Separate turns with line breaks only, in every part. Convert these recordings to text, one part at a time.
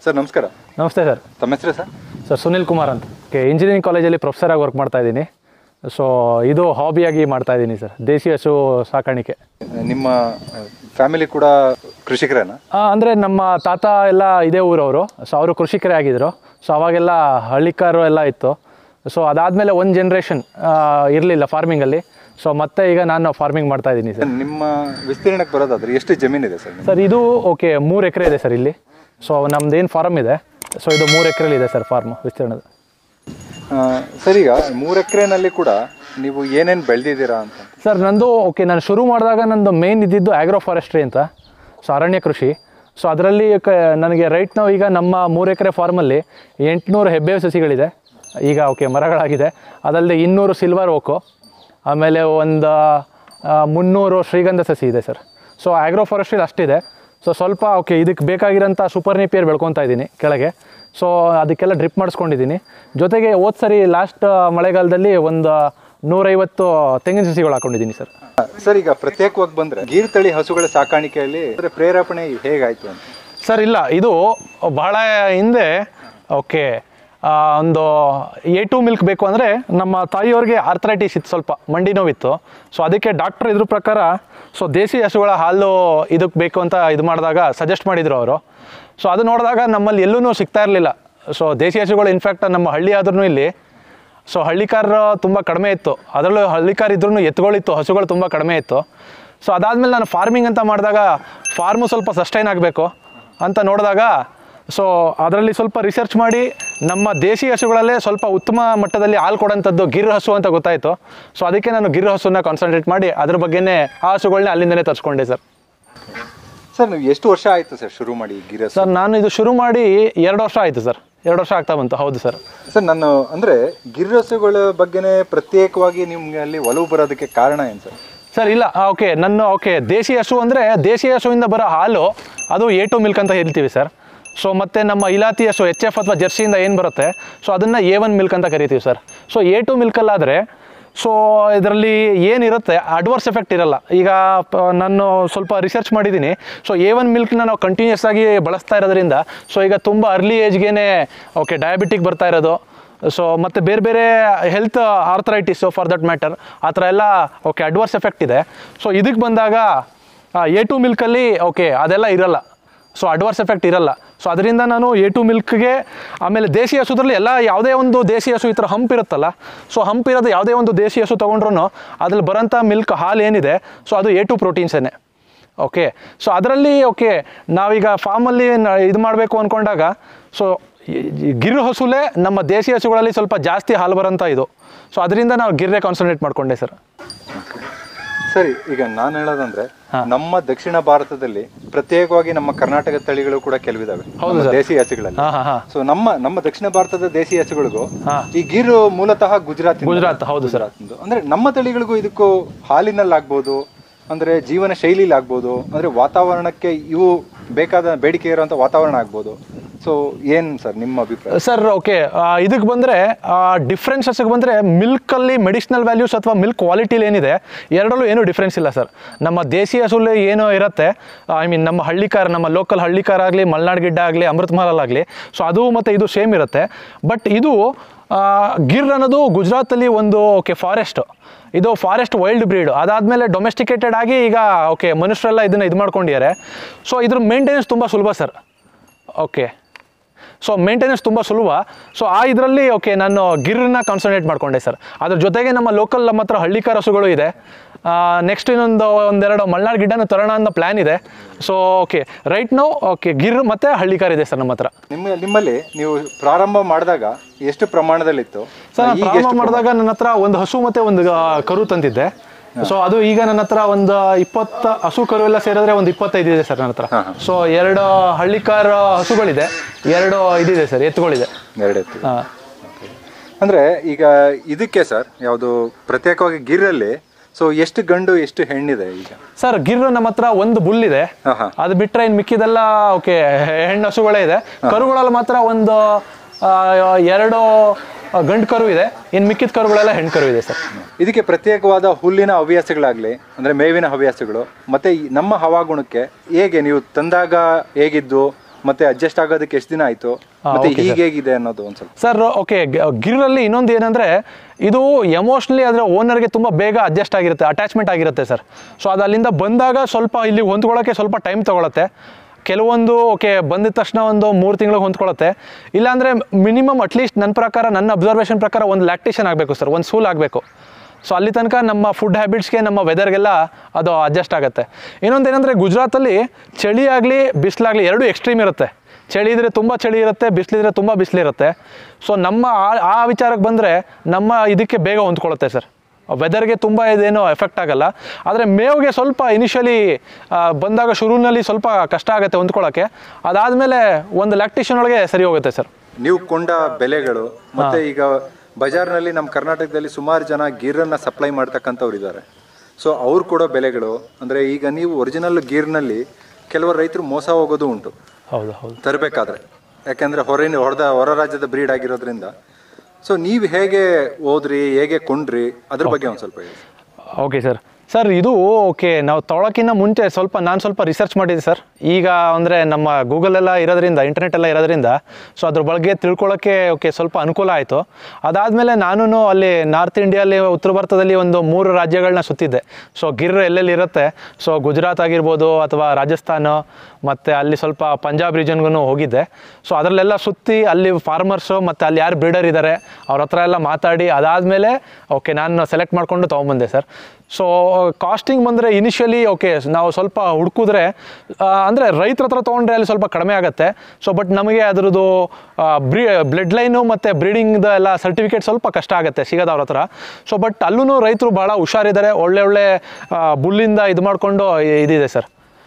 Sir ನಮಸ್ಕಾರ
ನಮಸ್ತೆ sir
ತಮ್ಮ ಹೆಸರು ಸರ್
ಸರ್ ಸುನಿಲ್ ಕುಮಾರ್ ಅಂತ ಓಕೆ ಇಂಜಿನಿಯರಿಂಗ್ ಕಾಲೇಜಲ್ಲಿ ಪ್ರೊಫೆಸರಾಗಿ ವರ್ಕ್ ಮಾಡ್ತಾ ಇದ್ದೀನಿ ಸೊ ಇದು ಹಾಬಿಯಾಗಿ ಮಾಡ್ತಾ ಇದ್ದೀನಿ ಸರ್ ದೇಸಿ ಹಸು ಸಾಕಾಣಿಕೆ
ನಿಮ್ಮ ಫ್ಯಾಮಿಲಿ ಕೂಡ ಕೃಷಿಕರೇನಾ
ಅಂದರೆ ನಮ್ಮ ತಾತ ಎಲ್ಲ ಇದೇ ಊರವರು ಸೊ ಅವರು ಕೃಷಿಕರೇ ಆಗಿದ್ದರು ಸೊ ಅವಾಗೆಲ್ಲ ಹಳ್ಳಿಕಾರು ಎಲ್ಲ ಇತ್ತು ಸೊ ಅದಾದಮೇಲೆ ಒಂದು ಜನ್ರೇಷನ್ ಇರಲಿಲ್ಲ ಫಾರ್ಮಿಂಗಲ್ಲಿ ಸೊ ಮತ್ತೆ ಈಗ ನಾನು ಫಾರ್ಮಿಂಗ್ ಮಾಡ್ತಾ ಇದ್ದೀನಿ ಸರ್
ನಿಮ್ಮ ವಿಸ್ತೀರ್ಣಕ್ಕೆ ಬರೋದಾದ್ರೆ ಎಷ್ಟು ಜಮೀನಿದೆ ಸರ್ ನಿಮ್ಗೆ?
ಸರ್ ಇದು ಓಕೆ ಮೂರು ಎಕರೆ ಇದೆ ಸರ್ ಇಲ್ಲಿ ಸೊ ನಮ್ದು ಏನು ಫಾರ್ಮ್ ಇದೆ ಸೊ ಇದು ಮೂರು ಎಕರೆಲಿ ಇದೆ ಸರ್ ಫಾರ್ಮ್ ವಿಸ್ತೀರ್ಣದ
ಆ, ಸರ್ ಈಗ ಮೂರು ಎಕರೆನಲ್ಲಿ ಕೂಡ ನೀವು ಏನೇನು ಬೆಳೆದಿದ್ದೀರಾ ಅಂತ
ಸರ್ ನಂದು ಓಕೆ ನಾನು ಶುರು ಮಾಡಿದಾಗ ನಂದು ಮೇನ್ ಇದ್ದಿದ್ದು ಆಗ್ರೋ ಫಾರೆಸ್ಟ್ರಿ ಅಂತ ಸೊ ಅರಣ್ಯ ಕೃಷಿ ಸೊ ಅದರಲ್ಲಿ ಕ ನನಗೆ ರೈಟ್ ನಾವು ಈಗ ನಮ್ಮ ಮೂರು ಎಕರೆ ಫಾರ್ಮಲ್ಲಿ ಎಂಟುನೂರು ಹೆಬ್ಬೆ ಸಸಿಗಳಿದೆ ಈಗ ಓಕೆ ಮರಗಳಾಗಿದೆ ಅದಲ್ಲದೆ ಇನ್ನೂರು ಸಿಲ್ವರ್ ಓಕು ಆಮೇಲೆ ಒಂದು ಆ, ಮುನ್ನೂರು ಶ್ರೀಗಂಧ ಸಸಿ ಇದೆ ಸರ್ ಸೊ ಆಗ್ರೋ ಫಾರೆಸ್ಟ್ರಿ ಅಷ್ಟಿದೆ ಸೊ ಸ್ವಲ್ಪ ಓಕೆ ಇದಕ್ಕೆ ಬೇಕಾಗಿರೋಂಥ ಸೂಪರ್ ನೇಪಿಯರ್ ಬೆಳ್ಕೊತಾ ಇದ್ದೀನಿ ಕೆಳಗೆ ಸೊ ಅದಕ್ಕೆಲ್ಲ ಡ್ರಿಪ್ ಮಾಡಿಸ್ಕೊಂಡಿದ್ದೀನಿ ಜೊತೆಗೆ ಹೋದ ಸರಿ ಲಾಸ್ಟ್ ಮಳೆಗಾಲದಲ್ಲಿ ಒಂದು ನೂರೈವತ್ತು ತೆಂಗಿನ ಸಸಿಗಳು ಹಾಕೊಂಡಿದ್ದೀನಿ ಸರ್
ಆ, ಸರ್ ಈಗ ಪ್ರತ್ಯೇಕವಾಗಿ ಬಂದ್ರೆ ಗೀರ್ ತಳಿ ಹಸುಗಳ ಸಾಕಾಣಿಕೆಯಲ್ಲಿ ಅಂದ್ರೆ ಪ್ರೇರೇಪಣೆ ಹೇಗಾಯ್ತು ಅಂತ
ಸರ್ ಇಲ್ಲ ಇದು ಬಹಳ ಹಿಂದೆ ಓಕೆ ಒಂದು ಎ ಟು ಮಿಲ್ಕ್ ಬೇಕು ಅಂದರೆ ನಮ್ಮ ತಾಯಿಯವ್ರಿಗೆ ಆರ್ಥರೈಟಿಸ್ ಇತ್ತು ಸ್ವಲ್ಪ ಮಂಡಿ ನೋವಿತ್ತು ಸೊ ಅದಕ್ಕೆ ಡಾಕ್ಟ್ರ್ ಇದ್ರ ಪ್ರಕಾರ ಸೊ ದೇಸಿ ಹಸುಗಳ ಹಾಲು ಇದಕ್ಕೆ ಬೇಕು ಅಂತ ಇದು ಮಾಡಿದಾಗ ಸಜೆಸ್ಟ್ ಮಾಡಿದರು ಅವರು ಸೊ ಅದು ನೋಡಿದಾಗ ನಮ್ಮಲ್ಲಿ ಎಲ್ಲೂ ಸಿಗ್ತಾ ಇರಲಿಲ್ಲ ಸೊ ದೇಸಿ ಹಸುಗಳು ಇನ್ಫ್ಯಾಕ್ಟ್ ನಮ್ಮ ಹಳ್ಳಿ ಆದ್ರೂ ಇಲ್ಲಿ ಸೊ ಹಳ್ಳಿಕಾರ ತುಂಬ ಕಡಿಮೆ ಇತ್ತು ಅದರಲ್ಲೂ ಹಳ್ಳಿಕಾರ ಇದ್ರೂ ಎತ್ತುಗಳಿತ್ತು ಹಸುಗಳು ತುಂಬ ಕಡಿಮೆ ಇತ್ತು ಸೊ ಅದಾದಮೇಲೆ ನಾನು ಫಾರ್ಮಿಂಗ್ ಅಂತ ಮಾಡಿದಾಗ ಫಾರ್ಮು ಸ್ವಲ್ಪ ಸಸ್ಟೈನ್ ಆಗಬೇಕು ಅಂತ ನೋಡಿದಾಗ ಸೊ ಅದರಲ್ಲಿ ಸ್ವಲ್ಪ ರಿಸರ್ಚ್ ಮಾಡಿ ನಮ್ಮ ದೇಸಿ ಹಸುಗಳಲ್ಲೇ ಸ್ವಲ್ಪ ಉತ್ತಮ ಮಟ್ಟದಲ್ಲಿ ಹಾಲು ಕೊಡೋಂಥದ್ದು ಗಿರ್ ಹಸು ಅಂತ ಗೊತ್ತಾಯಿತು ಸೊ ಅದಕ್ಕೆ ನಾನು ಗಿರ್ ಹಸುನ ಕಾನ್ಸಂಟ್ರೇಟ್ ಮಾಡಿ ಅದ್ರ ಬಗ್ಗೆನೇ ಆ ಹಸುಗಳನ್ನೇ ಅಲ್ಲಿಂದನೇ ತರಿಸ್ಕೊಂಡೆ ಸರ್
ಸರ್ ನೀವು ಎಷ್ಟು ವರ್ಷ ಆಯ್ತು ಸರ್ ಶುರು ಮಾಡಿ ಗೀರ್ ಹಸು
ಸರ್ ನಾನು ಇದು ಶುರು ಮಾಡಿ ಎರಡು ವರ್ಷ ಆಯಿತು ಸರ್ ಎರಡು ವರ್ಷ ಆಗ್ತಾ ಬಂತು ಹೌದು ಸರ್
ಸರ್ ನಾನು ಅಂದ್ರೆ ಗಿರ್ ಹಸುಗಳ ಬಗ್ಗೆನೇ ಪ್ರತ್ಯೇಕವಾಗಿ ನಿಮ್ಗೆ ಅಲ್ಲಿ ಒಲವು ಬರೋದಕ್ಕೆ ಕಾರಣ ಏನು ಸರ್
ಸರ್ ಇಲ್ಲ ಓಕೆ ನನ್ನ ಓಕೆ ದೇಸಿ ಹಸು ಅಂದರೆ ದೇಸಿ ಹಸುವಿಂದ ಬರೋ ಹಾಲು ಅದು ಎ ಟು ಮಿಲ್ಕ್ ಅಂತ ಹೇಳ್ತೀವಿ ಸರ್ ಸೊ ಮತ್ತು ನಮ್ಮ ಇಲಾತಿ ಹಸು ಎಚ್ ಎಫ್ ಅಥವಾ ಜರ್ಸಿಯಿಂದ ಏನು ಬರುತ್ತೆ ಸೊ ಅದನ್ನು ಎ ಒನ್ ಮಿಲ್ಕ್ ಅಂತ ಕರಿತೀವಿ ಸರ್ ಸೊ ಎ ಟು ಮಿಲ್ಕಲ್ಲಾದರೆ ಸೊ ಇದರಲ್ಲಿ ಏನಿರುತ್ತೆ ಅಡ್ವರ್ಸ್ ಎಫೆಕ್ಟ್ ಇರಲ್ಲ ಈಗ ಪ- ನಾನು ಸ್ವಲ್ಪ ರಿಸರ್ಚ್ ಮಾಡಿದ್ದೀನಿ ಸೊ ಎ ಒನ್ ಮಿಲ್ಕ್ನ ನಾವು ಕಂಟಿನ್ಯೂಸ್ ಆಗಿ ಬಳಸ್ತಾ ಇರೋದ್ರಿಂದ ಸೊ ಈಗ ತುಂಬ ಅರ್ಲಿ ಏಜ್ಗೆ ಓಕೆ ಡಯಾಬಿಟಿಕ್ ಬರ್ತಾ ಇರೋದು ಸೊ ಮತ್ತು ಬೇರೆ ಬೇರೆ health arthritis for that matter ಆ ಥರ ಎಲ್ಲ ಓಕೆ ಅಡ್ವರ್ಸ್ ಎಫೆಕ್ಟ್ ಇದೆ ಸೊ ಇದಕ್ಕೆ ಬಂದಾಗ ಎ ಟು ಮಿಲ್ಕಲ್ಲಿ ಓಕೆ ಅದೆಲ್ಲ ಇರಲ್ಲ ಸೊ ಅಡ್ವರ್ಸ್ ಎಫೆಕ್ಟ್ ಇರಲ್ಲ ಸೊ ಅದರಿಂದ ನಾನು ಎ ಟು ಮಿಲ್ಕ್ಗೆ ಆಮೇಲೆ ದೇಸಿ ಹಸುದ್ರಲ್ಲಿ ಎಲ್ಲ ಯಾವುದೇ ಒಂದು ದೇಸಿ ಹಸು ಈ ಥರ ಹಂಪ್ ಇರುತ್ತಲ್ಲ ಸೊ ಹಂಪ್ ಇರೋದು ಯಾವುದೇ ಒಂದು ದೇಸಿ ಹಸು ತೊಗೊಂಡ್ರು ಅದ್ರಲ್ಲಿ ಬರೋಂಥ ಮಿಲ್ಕ್ ಹಾಲು ಏನಿದೆ ಸೊ ಅದು ಎ ಟು ಪ್ರೋಟೀನ್ಸೇನೆ ಓಕೆ ಸೊ ಅದರಲ್ಲಿ ಓಕೆ ನಾವೀಗ ಫಾರ್ಮಲ್ಲಿ ಇದು ಮಾಡಬೇಕು ಅಂದ್ಕೊಂಡಾಗ ಸೊ ಗಿರ್ ಹಸುಲೇ ನಮ್ಮ ದೇಸಿ ಹಸುಗಳಲ್ಲಿ ಸ್ವಲ್ಪ ಜಾಸ್ತಿ ಹಾಲು ಬರೋಂಥ ಇದು ಸೊ ಅದರಿಂದ ನಾವು ಗಿರ್ರೆ ಕಾನ್ಸಂಟ್ರೇಟ್ ಮಾಡ್ಕೊಂಡೆ ಸರ್
ಸರಿ ಈಗ ನಾನು ಹೇಳೋದಂದ್ರೆ ನಮ್ಮ ದಕ್ಷಿಣ ಭಾರತದಲ್ಲಿ ಪ್ರತ್ಯೇಕವಾಗಿ ನಮ್ಮ ಕರ್ನಾಟಕ ತಳಿಗಳು ಕೂಡ ಕೆಲವಿದಾವೆ ನಮ್ಮ ದೇಸಿ ಹಸುಗಳಲ್ಲಿ
ಹಾಂ ಹಾಂ ಹಾಂ
ಸೊ ನಮ್ಮ ನಮ್ಮ ದಕ್ಷಿಣ ಭಾರತದ ದೇಸಿ ಹಸುಗಳಿಗೂ
ಹಾ.
ಈ ಗಿರ್ ಮೂಲತಃ ಗುಜರಾತ್
ಗುಜರಾತ್ ಹೌದು ಸರ್
ಅಂದ್ರೆ ನಮ್ಮ ತಳಿಗಳಿಗೂ ಇದಕ್ಕೂ ಹಾಲಿನಲ್ಲಿ ಆಗ್ಬೋದು ಅಂದ್ರೆ ಜೀವನ ಶೈಲಿಲಿ ಆಗ್ಬೋದು ಅಂದ್ರೆ ವಾತಾವರಣಕ್ಕೆ ಇವು ಬೇಕಾದ ಬೇಡಿಕೆ ಇರುವಂತ ವಾತಾವರಣ ಆಗ್ಬೋದು ಸೊ ಏನ್ ಸರ್ ನಿಮ್ಮ ಅಭಿಪ್ರಾಯ
ಸರ್ ಓಕೆ ಇದಕ್ಕೆ ಬಂದರೆ ಡಿಫ್ರೆನ್ಸಸ್ಗೆ ಬಂದರೆ ಮಿಲ್ಕಲ್ಲಿ ಮೆಡಿಸಿನಲ್ ವ್ಯಾಲ್ಯೂಸ್ ಅಥವಾ ಮಿಲ್ಕ್ ಕ್ವಾಲಿಟಿಲಿ ಏನಿದೆ ಎರಡರಲ್ಲೂ ಏನೂ ಡಿಫ್ರೆನ್ಸ್ ಇಲ್ಲ ಸರ್ ನಮ್ಮ ದೇಸಿ ಹಸುಲಿ ಏನೋ ಇರುತ್ತೆ ಐ ಮೀನ್ ನಮ್ಮ ಹಳ್ಳಿಕಾರ ನಮ್ಮ ಲೋಕಲ್ ಹಳ್ಳಿಕಾರ ಆಗಲಿ ಮಲ್ನಾಡ್ ಗಿಡ್ಡ ಆಗಲಿ ಅಮೃತ ಆಗಲಿ ಸೊ ಅದು ಮತ್ತು ಇದು ಸೇಮ್ ಇರುತ್ತೆ ಬಟ್ ಇದು ಆ, ಗಿರ್ ಅನ್ನೋದು ಗುಜರಾತಲ್ಲಿ ಒಂದು ಓಕೆ ಫಾರೆಸ್ಟ್ ಇದು ಫಾರೆಸ್ಟ್ ವೈಲ್ಡ್ ಬ್ರೀಡ್ ಅದಾದಮೇಲೆ ಡೊಮೆಸ್ಟಿಕೇಟೆಡ್ ಆಗಿ ಈಗ ಓಕೆ ಮನುಷ್ಯರೆಲ್ಲ ಇದನ್ನು ಇದು ಮಾಡ್ಕೊಂಡಿದ್ದಾರೆ ಸೊ ಇದ್ರ ಮೇಂಟೆನೆನ್ಸ್ ತುಂಬ ಸುಲಭ ಸರ್ ಓಕೆ ಸೊ ಮೇಂಟೆನೆನ್ಸ್ ತುಂಬ ಸುಲಭ ಸೊ ಆ ಇದರಲ್ಲಿ ಓಕೆ ನಾನು ಗಿರ್ನ ಕಾನ್ಸಂಟ್ರೇಟ್ ಮಾಡ್ಕೊಂಡೆ ಸರ್ ಅದ್ರ ಜೊತೆಗೆ ನಮ್ಮ ಲೋಕಲ್ ನಮ್ಮ ಹತ್ರ ಹಳ್ಳಿಕಾರ ಹಸುಗಳು ಇದೆ ನೆಕ್ಸ್ಟ್ ಇನ್ನೊಂದು ಒಂದೆರಡು ಮಲ್ನಾಡ್ ಗಿಡ್ಡನ ತರೋಣ ಅನ್ನೋ ಪ್ಲ್ಯಾನ್ ಇದೆ so okay right no okay Gir ಮತ್ತು ಹಳ್ಳಿಕಾರ ಇದೆ ಸರ್ ನಮ್ಮ ಹತ್ರ
ನಿಮ್ಮ ನಿಮ್ಮಲ್ಲಿ ನೀವು ಪ್ರಾರಂಭ ಮಾಡಿದಾಗ ಎಷ್ಟು ಪ್ರಮಾಣದಲ್ಲಿತ್ತು
ಸರ್ ನಾನು
ಈಗ
ಪ್ರಾರಂಭ
ಎಷ್ಟು
ಮಾಡಿದಾಗ ನನ್ನ ಹತ್ರ ಒಂದು ಹಸು ಮತ್ತು ಒಂದು ಆ, ಕರು ತಂದಿದ್ದೆ ಸೊ ಅದು ಈಗ ನನ್ನ ಹತ್ರ ಒಂದು ಇಪ್ಪತ್ತು ಹಸು ಕರು ಎಲ್ಲ ಸೇರಿದ್ರೆ ಒಂದು ಇಪ್ಪತ್ತೈದು ಇದೆ ಸರ್ ನನ್ನ ಹತ್ರ ಸೊ ಎರಡು ಹಳ್ಳಿಕಾರ ಹಸುಗಳಿದೆ ಎರಡು ಇದಿದೆ ಸರ್ ಎತ್ತುಗಳಿದೆ
ಎರಡು ಎತ್ತು
ಹಾಂ
ಅಂದ್ರೆ ಈಗ ಇದಕ್ಕೆ ಸರ್ ಯಾವುದು ಪ್ರತ್ಯೇಕವಾಗಿ ಗಿರಲ್ಲಿ ಸೊ ಎಷ್ಟು ಗಂಡು ಎಷ್ಟು ಹೆಣ್ಣಿದೆ ಈಗ
ಸರ್ ಗಿರ್ ನಮ್ಮ ಹತ್ರ ಒಂದು ಬುಲ್ ಇದೆ
ಹಾ, ಹಾ.
ಅದು ಬಿಟ್ರೆ ಇನ್ನು ಮಿಕ್ಕಿದೆಲ್ಲ ಓಕೆ ಹೆಣ್ಣು ಹಸುಗಳೇ ಇದೆ ಕರುಗಳಲ್ಲಿ ಮಾತ್ರ ಒಂದು ಆ, ಎರಡು ಆ, ಗಂಡು ಕರು ಇದೆ ಇನ್ನು ಮಿಕ್ಕಿದ ಕರುಗಳೆಲ್ಲ ಹೆಣ್ಣು ಕರು ಇದೆ ಸರ್
ಇದಕ್ಕೆ ಪ್ರತ್ಯೇಕವಾದ ಹುಲ್ಲಿನ ಹವ್ಯಾಸಗಳಾಗ್ಲಿ ಅಂದ್ರೆ ಮೇವಿನ ಹವ್ಯಾಸಗಳು ಮತ್ತೆ ಈ ನಮ್ಮ ಹವಾಗುಣಕ್ಕೆ ಹೇಗೆ ನೀವು ತಂದಾಗ ಹೇಗಿದ್ದು ಮತ್ತೆ ಅಡ್ಜಸ್ಟ್ ಆಗೋದಕ್ಕೆ ಎಷ್ಟು ದಿನ ಆಯ್ತು ಮತ್ತೆ ಈಗ ಹೇಗಿದೆ ಅನ್ನೋದು ಒಂದ್ ಸ್ವಲ್ಪ
ಸರ್ ಓಕೆ ಗಿರಲ್ಲಿ ಇನ್ನೊಂದು ಏನಂದರೆ ಇದು ಎಮೋಷ್ನಲಿ ಅದರ ಓನರ್ಗೆ ತುಂಬ ಬೇಗ ಅಡ್ಜಸ್ಟ್ ಆಗಿರುತ್ತೆ ಅಟ್ಯಾಚ್ಮೆಂಟ್ ಆಗಿರುತ್ತೆ ಸರ್ ಸೊ ಅದು ಅಲ್ಲಿಂದ ಬಂದಾಗ ಸ್ವಲ್ಪ ಇಲ್ಲಿ ಹೊಂದ್ಕೊಳ್ಳೋಕ್ಕೆ ಸ್ವಲ್ಪ ಟೈಮ್ ತೊಗೊಳತ್ತೆ ಕೆಲವೊಂದು ಓಕೆ ಬಂದಿದ ತಕ್ಷಣ ಒಂದು ಮೂರು ತಿಂಗಳಿಗೆ ಹೊಂದ್ಕೊಳ್ಳುತ್ತೆ ಇಲ್ಲಾಂದರೆ ಮಿನಿಮಮ್ ಅಟ್ಲೀಸ್ಟ್ ನನ್ನ ಪ್ರಕಾರ ನನ್ನ ಅಬ್ಸರ್ವೇಷನ್ ಪ್ರಕಾರ ಒಂದು ಲ್ಯಾಕ್ಟೇಷನ್ ಆಗಬೇಕು ಸರ್ ಒಂದು ಸೂಲ್ ಆಗಬೇಕು ಸೊ ಅಲ್ಲಿ ತನಕ ನಮ್ಮ ಫುಡ್ ಹ್ಯಾಬಿಟ್ಸ್ಗೆ ನಮ್ಮ ವೆದರ್ಗೆಲ್ಲ ಅದು ಅಡ್ಜಸ್ಟ್ ಆಗುತ್ತೆ ಇನ್ನೊಂದು ಏನಂದರೆ ಗುಜರಾತಲ್ಲಿ ಚಳಿ ಆಗಲಿ ಬಿಸಿಲಾಗಲಿ ಎರಡೂ ಎಕ್ಸ್ಟ್ರೀಮ್ ಇರುತ್ತೆ ಚಳಿ ಇದ್ರೆ ತುಂಬ ಚಳಿ ಇರುತ್ತೆ ಬಿಸಿಲಿದ್ರೆ ತುಂಬ ಬಿಸಿಲಿರುತ್ತೆ ಸೊ ನಮ್ಮ ಆ- ಆ ವಿಚಾರಕ್ಕೆ ಬಂದರೆ ನಮ್ಮ ಇದಕ್ಕೆ ಬೇಗ ಹೊಂದ್ಕೊಳ್ಳುತ್ತೆ ಸರ್ ವೆದರ್ಗೆ ತುಂಬ ಇದೇನು ಎಫೆಕ್ಟ್ ಆಗಲ್ಲ ಆದರೆ ಮೇವ್ಗೆ ಸ್ವಲ್ಪ ಇನಿಷಿಯಲಿ ಬಂದಾಗ ಶುರುವಿನಲ್ಲಿ ಸ್ವಲ್ಪ ಕಷ್ಟ ಆಗುತ್ತೆ ಹೊಂದ್ಕೊಳ್ಳೋಕ್ಕೆ ಅದಾದಮೇಲೆ ಒಂದು ಲ್ಯಾಕ್ಟೇಷನ್ ಒಳಗೆ ಸರಿ ಹೋಗುತ್ತೆ ಸರ್
ನೀವು ಕೊಂಡ ಬೆಲೆಗಳು ಮತ್ತೆ ಈಗ ಬಜಾರ್ನಲ್ಲಿ ನಮ್ಮ ಕರ್ನಾಟಕದಲ್ಲಿ ಸುಮಾರು ಜನ ಗೀರನ್ನ ಸಪ್ಲೈ ಮಾಡ್ತಕ್ಕಂಥವ್ರು ಇದ್ದಾರೆ ಸೊ ಅವ್ರು ಕೊಡೋ ಬೆಲೆಗಳು ಅಂದ್ರೆ ಈಗ ನೀವು ಒರಿಜಿನಲ್ ಗೀರ್ನಲ್ಲಿ ಕೆಲವರು ರೈತರು ಮೋಸ ಹೋಗೋದು ಉಂಟು
ಹೌದು ಹೌದು
ತರಬೇಕಾದ್ರೆ ಯಾಕೆಂದ್ರೆ ಹೊರಗಿನ ಹೊರದ ಹೊರ ರಾಜ್ಯದ ಬ್ರೀಡ್ ಆಗಿರೋದ್ರಿಂದ ಸೊ ನೀವು ಹೇಗೆ ಹೋದ್ರಿ ಹೇಗೆ ಕೊಂಡ್ರಿ ಅದ್ರ ಬಗ್ಗೆ ಒಂದು ಸ್ವಲ್ಪ ಹೇಳಿ
ಓಕೆ ಸರ್ ಸರ್ ಇದು ಓಕೆ ನಾವು ತೊಗೊಳಕ್ಕಿಂತ ಮುಂಚೆ ಸ್ವಲ್ಪ ನಾನು ಸ್ವಲ್ಪ ರಿಸರ್ಚ್ ಮಾಡಿದ್ದೆ ಸರ್ ಈಗ ಅಂದರೆ ನಮ್ಮ ಗೂಗಲೆಲ್ಲ ಇರೋದ್ರಿಂದ ಇಂಟರ್ನೆಟ್ ಎಲ್ಲ ಇರೋದ್ರಿಂದ ಸೊ ಅದ್ರ ಬಗ್ಗೆ ತಿಳ್ಕೊಳ್ಳೋಕ್ಕೆ ಓಕೆ ಸ್ವಲ್ಪ ಅನುಕೂಲ ಆಯಿತು ಅದಾದಮೇಲೆ ನಾನು ಅಲ್ಲಿ ನಾರ್ತ್ ಇಂಡಿಯಲ್ಲಿ ಉತ್ತರ ಭಾರತದಲ್ಲಿ ಒಂದು ಮೂರು ರಾಜ್ಯಗಳನ್ನ ಸುತ್ತಿದ್ದೆ ಸೊ ಗಿರ್ ಎಲ್ಲೆಲ್ಲಿ ಇರುತ್ತೆ ಸೊ ಗುಜರಾತ್ ಆಗಿರ್ಬೋದು ಅಥವಾ ರಾಜಸ್ಥಾನ ಮತ್ತು ಅಲ್ಲಿ ಸ್ವಲ್ಪ ಪಂಜಾಬ್ ರೀಜನ್ಗೂ ಹೋಗಿದ್ದೆ ಸೊ ಅದರಲ್ಲೆಲ್ಲ ಸುತ್ತಿ ಅಲ್ಲಿ ಫಾರ್ಮರ್ಸು ಮತ್ತು ಅಲ್ಲಿ ಯಾರು ಬ್ರೀಡರ್ ಇದ್ದಾರೆ ಅವ್ರ ಹತ್ರ ಎಲ್ಲ ಮಾತಾಡಿ ಅದಾದಮೇಲೆ ಓಕೆ ನಾನು ಸೆಲೆಕ್ಟ್ ಮಾಡಿಕೊಂಡು ತೊಗೊಂಬಂದೆ ಸರ್ ಸೊ ಕಾಸ್ಟಿಂಗ್ ಬಂದರೆ ಇನಿಷಿಯಲಿ ಓಕೆ ನಾವು ಸ್ವಲ್ಪ ಹುಡುಕಿದ್ರೆ ಅಂದರೆ ರೈತರ ಹತ್ರ ತೊಗೊಂಡ್ರೆ ಅಲ್ಲಿ ಸ್ವಲ್ಪ ಕಡಿಮೆ ಆಗುತ್ತೆ ಸೊ ಬಟ್ ನಮಗೆ ಅದರದ್ದು ಬ್ರೀ ಬ್ಲಡ್ ಲೈನು ಮತ್ತು ಬ್ರೀಡಿಂಗ್ದು ಎಲ್ಲ ಸರ್ಟಿಫಿಕೇಟ್ ಸ್ವಲ್ಪ ಕಷ್ಟ ಆಗುತ್ತೆ ಸಿಗೋದು ಅವ್ರ ಹತ್ರ ಸೊ ಬಟ್ ಅಲ್ಲೂ ರೈತರು ಭಾಳ ಹುಷಾರಿದ್ದಾರೆ ಒಳ್ಳೆ ಒಳ್ಳೆ ಆ, ಬುಲ್ಲಿಂದ ಇದು ಮಾಡಿಕೊಂಡು ಇದಿದೆ ಸರ್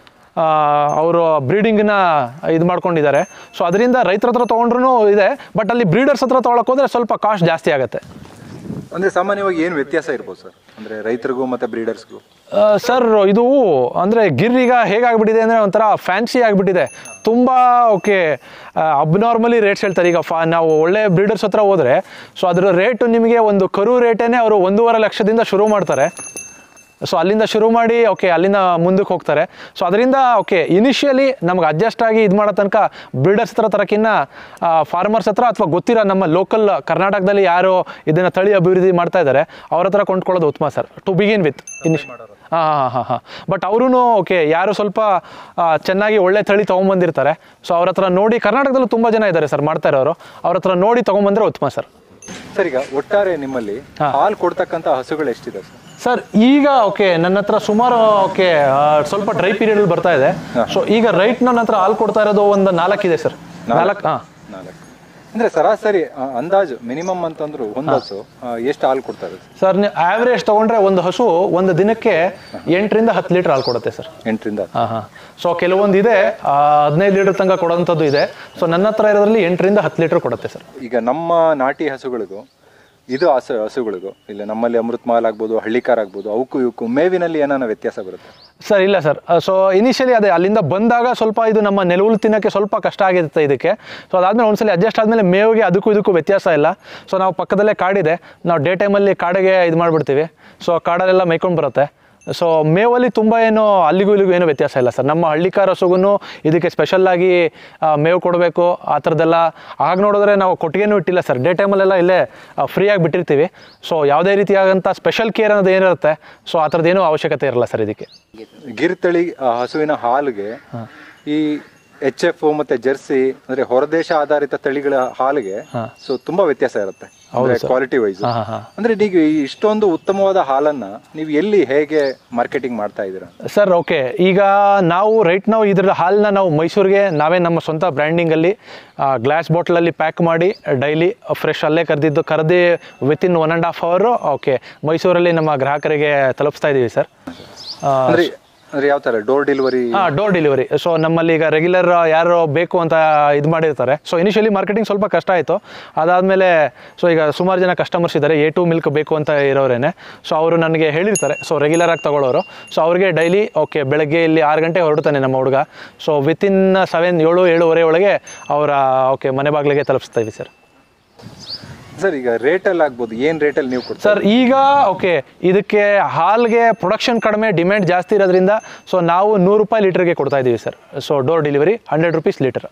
ಅವರು ಬ್ರೀಡಿಂಗ್ನ ಇದು ಮಾಡ್ಕೊಂಡಿದ್ದಾರೆ ಸೊ ಅದರಿಂದ ರೈತರ ಹತ್ರ ತೊಗೊಂಡ್ರೂ ಇದೆ ಬಟ್ ಅಲ್ಲಿ ಬ್ರೀಡರ್ಸ್ ಹತ್ರ ತೊಗೊಳಕ್ಕೆ ಹೋದರೆ ಸ್ವಲ್ಪ ಕಾಸ್ಟ್ ಜಾಸ್ತಿ ಆಗುತ್ತೆ
ಅಂದ್ರೆ ಸಾಮಾನ್ಯವಾಗಿ ಏನು ವ್ಯತ್ಯಾಸ ಇರ್ಬೋದು ಸರ್ ಅಂದ್ರೆ ರೈತರಿಗೂ ಮತ್ತೆ ಬ್ರೀಡರ್ಸ್ಗೂ
ಸರ್ ಇದು ಅಂದರೆ ಗಿರ್ ಈಗ ಹೇಗಾಗ್ಬಿಟ್ಟಿದೆ ಅಂದರೆ ಒಂಥರ ಫ್ಯಾನ್ಸಿ ಆಗಿಬಿಟ್ಟಿದೆ ತುಂಬ ಓಕೆ ಅಬ್ನಾರ್ಮಲಿ ರೇಟ್ಸ್ ಹೇಳ್ತಾರೆ ಈಗ ಫಾ ನಾವು ಒಳ್ಳೆ ಬ್ರೀಡರ್ಸ್ ಹತ್ರ ಹೋದರೆ ಸೊ ಅದರ ರೇಟು ನಿಮಗೆ ಒಂದು ಕರು ರೇಟೇ ಅವರು ಒಂದೂವರೆ ಲಕ್ಷದಿಂದ ಶುರು ಮಾಡ್ತಾರೆ ಸೊ ಅಲ್ಲಿಂದ ಶುರು ಮಾಡಿ ಓಕೆ ಅಲ್ಲಿಂದ ಮುಂದಕ್ಕೆ ಹೋಗ್ತಾರೆ ಸೊ ಅದರಿಂದ ಓಕೆ ಇನಿಷಿಯಲಿ ನಮ್ಗೆ ಅಡ್ಜಸ್ಟ್ ಆಗಿ ಇದು ಮಾಡೋ ತನಕ ಬ್ರೀಡರ್ಸ್ ಹತ್ರ ತರಕ್ಕಿನ್ನ ಫಾರ್ಮರ್ಸ್ ಹತ್ರ ಅಥವಾ ಗೊತ್ತಿರೋ ನಮ್ಮ ಲೋಕಲ್ ಕರ್ನಾಟಕದಲ್ಲಿ ಯಾರು ಇದನ್ನು ತಳಿ ಅಭಿವೃದ್ಧಿ ಮಾಡ್ತಾ ಇದ್ದಾರೆ ಅವ್ರ ಹತ್ರ ಕೊಂಡ್ಕೊಳ್ಳೋದು ಉತ್ತಮ ಸರ್ ಟು ಬಿಗಿನ್ ವಿತ್ ಇನಿಷ್ ಹಾಂ ಹಾಂ ಹಾಂ ಹಾಂ ಬಟ್ ಅವರೂ ಓಕೆ ಯಾರು ಸ್ವಲ್ಪ ಆ, ಚೆನ್ನಾಗಿ ಒಳ್ಳೆ ತಳಿ ತೊಗೊಂಬಂದಿರ್ತಾರೆ ಸೊ ಅವ್ರ ಹತ್ರ ನೋಡಿ ಕರ್ನಾಟಕದಲ್ಲೂ ತುಂಬ ಜನ ಇದ್ದಾರೆ ಸರ್ ಮಾಡ್ತಾ ಇರೋರು ಅವ್ರ ಹತ್ರ ನೋಡಿ ತೊಗೊಂಬಂದ್ರೆ ಉತ್ತಮ ಸರ್
ಸರ್ ಈಗ ಒಟ್ಟಾರೆ ನಿಮ್ಮಲ್ಲಿ ಹಾಲು ಕೊಡ್ತಕ್ಕಂಥ ಹಸುಗಳು ಎಷ್ಟಿದೆ ಸರ್
ಸರ್ ಈಗ ಓಕೆ ನನ್ನ ಹತ್ರ ಸುಮಾರು ಓಕೆ ಸ್ವಲ್ಪ ಡ್ರೈ ಪೀರಿಯಡ್ ಬರ್ತಾ ಇದೆ ಸೊ ಈಗ ರೈಟ್ ನನ್ನ ಹತ್ರ ಹಾಲು ಕೊಡ್ತಾ ಇರೋದು ಒಂದು ನಾಲ್ಕಿದೆ ಸರ್ ನಾಲ್ಕು ಹಾಂ
ನಾಲ್ಕು ಅಂದ್ರೆ ಸರಾಸರಿ ಆ, ಅಂದಾಜು ಮಿನಿಮಮ್ ಅಂತಂದ್ರು ಒಂದು ಹಸು ಎಷ್ಟು ಹಾಲು ಕೊಡ್ತಾರೆ
ಸರ್ ನೀವು ಆವ್ರೇಜ್ ತೊಗೊಂಡ್ರೆ ಒಂದು ಹಸು ಒಂದು ದಿನಕ್ಕೆ ಎಂಟರಿಂದ ಹತ್ತು ಲೀಟ್ರ್ ಹಾಲು ಕೊಡುತ್ತೆ ಸರ್
ಎಂಟರಿಂದ ಹತ್ತು.
ಹಾಂ ಹಾಂ ಸೊ ಕೆಲವೊಂದು ಇದೆ ಆ, ಹದಿನೈದು ಲೀಟರ್ ತನಕ ಕೊಡೋಂಥದ್ದು ಇದೆ ಸೊ ನನ್ನ ಹತ್ರ ಇರೋದ್ರಲ್ಲಿ ಎಂಟರಿಂದ ಹತ್ತು ಲೀಟರ್ ಕೊಡುತ್ತೆ ಸರ್
ಈಗ ನಮ್ಮ ನಾಟಿ ಹಸುಗಳಿಗೂ ಇದು ಹಸು ಹಸುಗಳಿಗೂ ಇಲ್ಲ ನಮ್ಮಲ್ಲಿ ಅಮೃತ್ ಮಹಲ್ ಆಗ್ಬೋದು ಹಳ್ಳಿಕಾರ್ ಆಗ್ಬೋದು ಅವಕ್ಕೂ ಇವಕ್ಕೂ ಮೇವಿನಲ್ಲಿ ಏನಾನ ವ್ಯತ್ಯಾಸ ಬರುತ್ತೆ
ಸರ್ ಇಲ್ಲ ಸರ್ ಸೊ ಇನಿಷಿಯಲಿ ಅದೇ ಅಲ್ಲಿಂದ ಬಂದಾಗ ಸ್ವಲ್ಪ ಇದು ನಮ್ಮ ನೆಲುವುಲು ತಿನ್ನೋಕ್ಕೆ ಸ್ವಲ್ಪ ಕಷ್ಟ ಆಗಿರುತ್ತೆ ಇದಕ್ಕೆ ಸೊ ಅದಾದ್ಮೇಲೆ ಒಂದ್ಸಲಿ ಅಡ್ಜಸ್ಟ್ ಆದಮೇಲೆ ಮೇವಿಗೆ ಅದಕ್ಕೂ ಇದಕ್ಕೂ ವ್ಯತ್ಯಾಸ ಇಲ್ಲ ಸೊ ನಾವು ಪಕ್ಕದಲ್ಲೇ ಕಾಡಿದೆ ನಾವು ಡೇ ಟೈಮಲ್ಲಿ ಕಾಡಿಗೆ ಇದು ಮಾಡಿಬಿಡ್ತೀವಿ ಸೊ ಕಾಡಲ್ಲೆಲ್ಲ ಮೇಯ್ಕೊಂಡು ಬರುತ್ತೆ ಸೊ ಮೇವಲ್ಲಿ ತುಂಬ ಏನು ಅಲ್ಲಿಗೂ ಇಲ್ಲಿಗೂ ಏನು ವ್ಯತ್ಯಾಸ ಇಲ್ಲ ಸರ್ ನಮ್ಮ ಹಳ್ಳಿಕಾರ ಹಸುಗೂ ಇದಕ್ಕೆ ಸ್ಪೆಷಲ್ಲಾಗಿ ಮೇವು ಕೊಡಬೇಕು ಆ ಥರದ್ದೆಲ್ಲ ಆಗ ನೋಡಿದ್ರೆ ನಾವು ಕೊಟ್ಟಿಗೆನೂ ಇಟ್ಟಿಲ್ಲ ಸರ್ ಡೇ ಟೈಮಲ್ಲೆಲ್ಲ ಇಲ್ಲೇ ಫ್ರೀಯಾಗಿ ಬಿಟ್ಟಿರ್ತೀವಿ ಸೊ ಯಾವುದೇ ರೀತಿಯಾದಂಥ ಸ್ಪೆಷಲ್ ಕೇರ್ ಅನ್ನೋದು ಏನಿರುತ್ತೆ ಸೊ ಆ ಥರದ್ದೇನೂ ಅವಶ್ಯಕತೆ ಇರಲ್ಲ ಸರ್ ಇದಕ್ಕೆ
ಗಿರ್ ತಳಿ ಆ, ಹಸುವಿನ ಹಾಲಿಗೆ ಈ ಎಚ್ ಎಫ್ ಮತ್ತೆ ಜರ್ಸಿ ಅಂದ್ರೆ ಹೊರದೇಶ ಆಧಾರಿತ ತಳಿಗಳ ಹಾಲಿಗೆ ಸೊ ತುಂಬಾ ವ್ಯತ್ಯಾಸ ಇರುತ್ತೆ ಅಂದ್ರೆ ಕ್ವಾಲಿಟಿ ವೈಸ್
ಹಾಂ ಹಾಂ
ಅಂದ್ರೆ ನೀವು ಈ ಇಷ್ಟೊಂದು ಉತ್ತಮವಾದ ಹಾಲನ್ನ ನೀವು ಎಲ್ಲಿ ಹೇಗೆ ಮಾರ್ಕೆಟಿಂಗ್ ಮಾಡ್ತಾ ಇದ್ದೀರಾ
ಸರ್ ಓಕೆ ಈಗ ನಾವು ರೈಟ್ ನಾವು ಇದ್ರ ಹಾಲನ್ನ ನಾವು ಮೈಸೂರಿಗೆ ನಾವೇ ನಮ್ಮ ಸ್ವಂತ ಬ್ರ್ಯಾಂಡಿಂಗಲ್ಲಿ ಗ್ಲಾಸ್ ಬಾಟ್ಲಲ್ಲಿ ಪ್ಯಾಕ್ ಮಾಡಿ ಡೈಲಿ ಫ್ರೆಶ್ ಅಲ್ಲೇ ಕರೆದಿದ್ದು ಕರೆದು ವಿತಿನ್ ಒನ್ ಆ್ಯಂಡ್ ಹಾಫ್ ಅವರು ಓಕೆ ಮೈಸೂರಲ್ಲಿ ನಮ್ಮ ಗ್ರಾಹಕರಿಗೆ ತಲುಪಿಸ್ತಾ ಇದ್ದೀವಿ ಸರ್
ಅಂದ್ರೆ ಅಂದ್ರೆ ಯಾವ ತರ ಡೋರ್ ಡೆಲಿವರಿ
ಹಾಂ ಡೋರ್ ಡೆಲಿವರಿ ಸೊ ನಮ್ಮಲ್ಲಿ ಈಗ ರೆಗ್ಯುಲರ್ ಯಾರು ಬೇಕು ಅಂತ ಇದು ಮಾಡಿರ್ತಾರೆ ಸೊ ಇನಿಷಿಯಲಿ ಮಾರ್ಕೆಟಿಂಗ್ ಸ್ವಲ್ಪ ಕಷ್ಟ ಆಯಿತು ಅದಾದಮೇಲೆ ಸೊ ಈಗ ಸುಮಾರು ಜನ ಕಸ್ಟಮರ್ಸ್ ಇದ್ದಾರೆ ಎ ಟು ಮಿಲ್ಕ್ ಬೇಕು ಅಂತ ಇರೋರೇನೆ ಸೊ ಅವರು ನನಗೆ ಹೇಳಿರ್ತಾರೆ ಸೊ ರೆಗ್ಯುಲರ್ ಆಗಿ ತಗೊಳ್ಳೋರು ಸೊ ಅವ್ರಿಗೆ ಡೈಲಿ ಓಕೆ ಬೆಳಗ್ಗೆ ಇಲ್ಲಿ ಆರು ಗಂಟೆ ಹೊರಡ್ತಾನೆ ನಮ್ಮ ಹುಡುಗ ಸೊ ವಿತಿನ್ ಸೆವೆನ್ ಏಳು ಏಳುವರೆ ಒಳಗೆ ಅವರ ಓಕೆ ಮನೆ ಬಾಗಿಲಿಗೆ ತಲುಪಿಸ್ತಾ ಇದ್ದೀವಿ ಸರ್
ಸರ್ ಈಗ ರೇಟಲ್ಲಿ ಆಗ್ಬೋದು ಏನ್ ರೇಟಲ್ಲಿ ನೀವು ಕೊಡ್ತೀರಾ
ಸರ್ ಈಗ ಓಕೆ ಇದಕ್ಕೆ ಹಾಲ್ಗೆ ಪ್ರೊಡಕ್ಷನ್ ಕಡಿಮೆ ಡಿಮ್ಯಾಂಡ್ ಜಾಸ್ತಿ ಇರೋದ್ರಿಂದ ಸೊ ನಾವು ನೂರು ರೂಪಾಯಿ ಲೀಟರ್ಗೆ ಕೊಡ್ತಾ ಇದ್ದೀವಿ sir so door delivery hundred rupees litre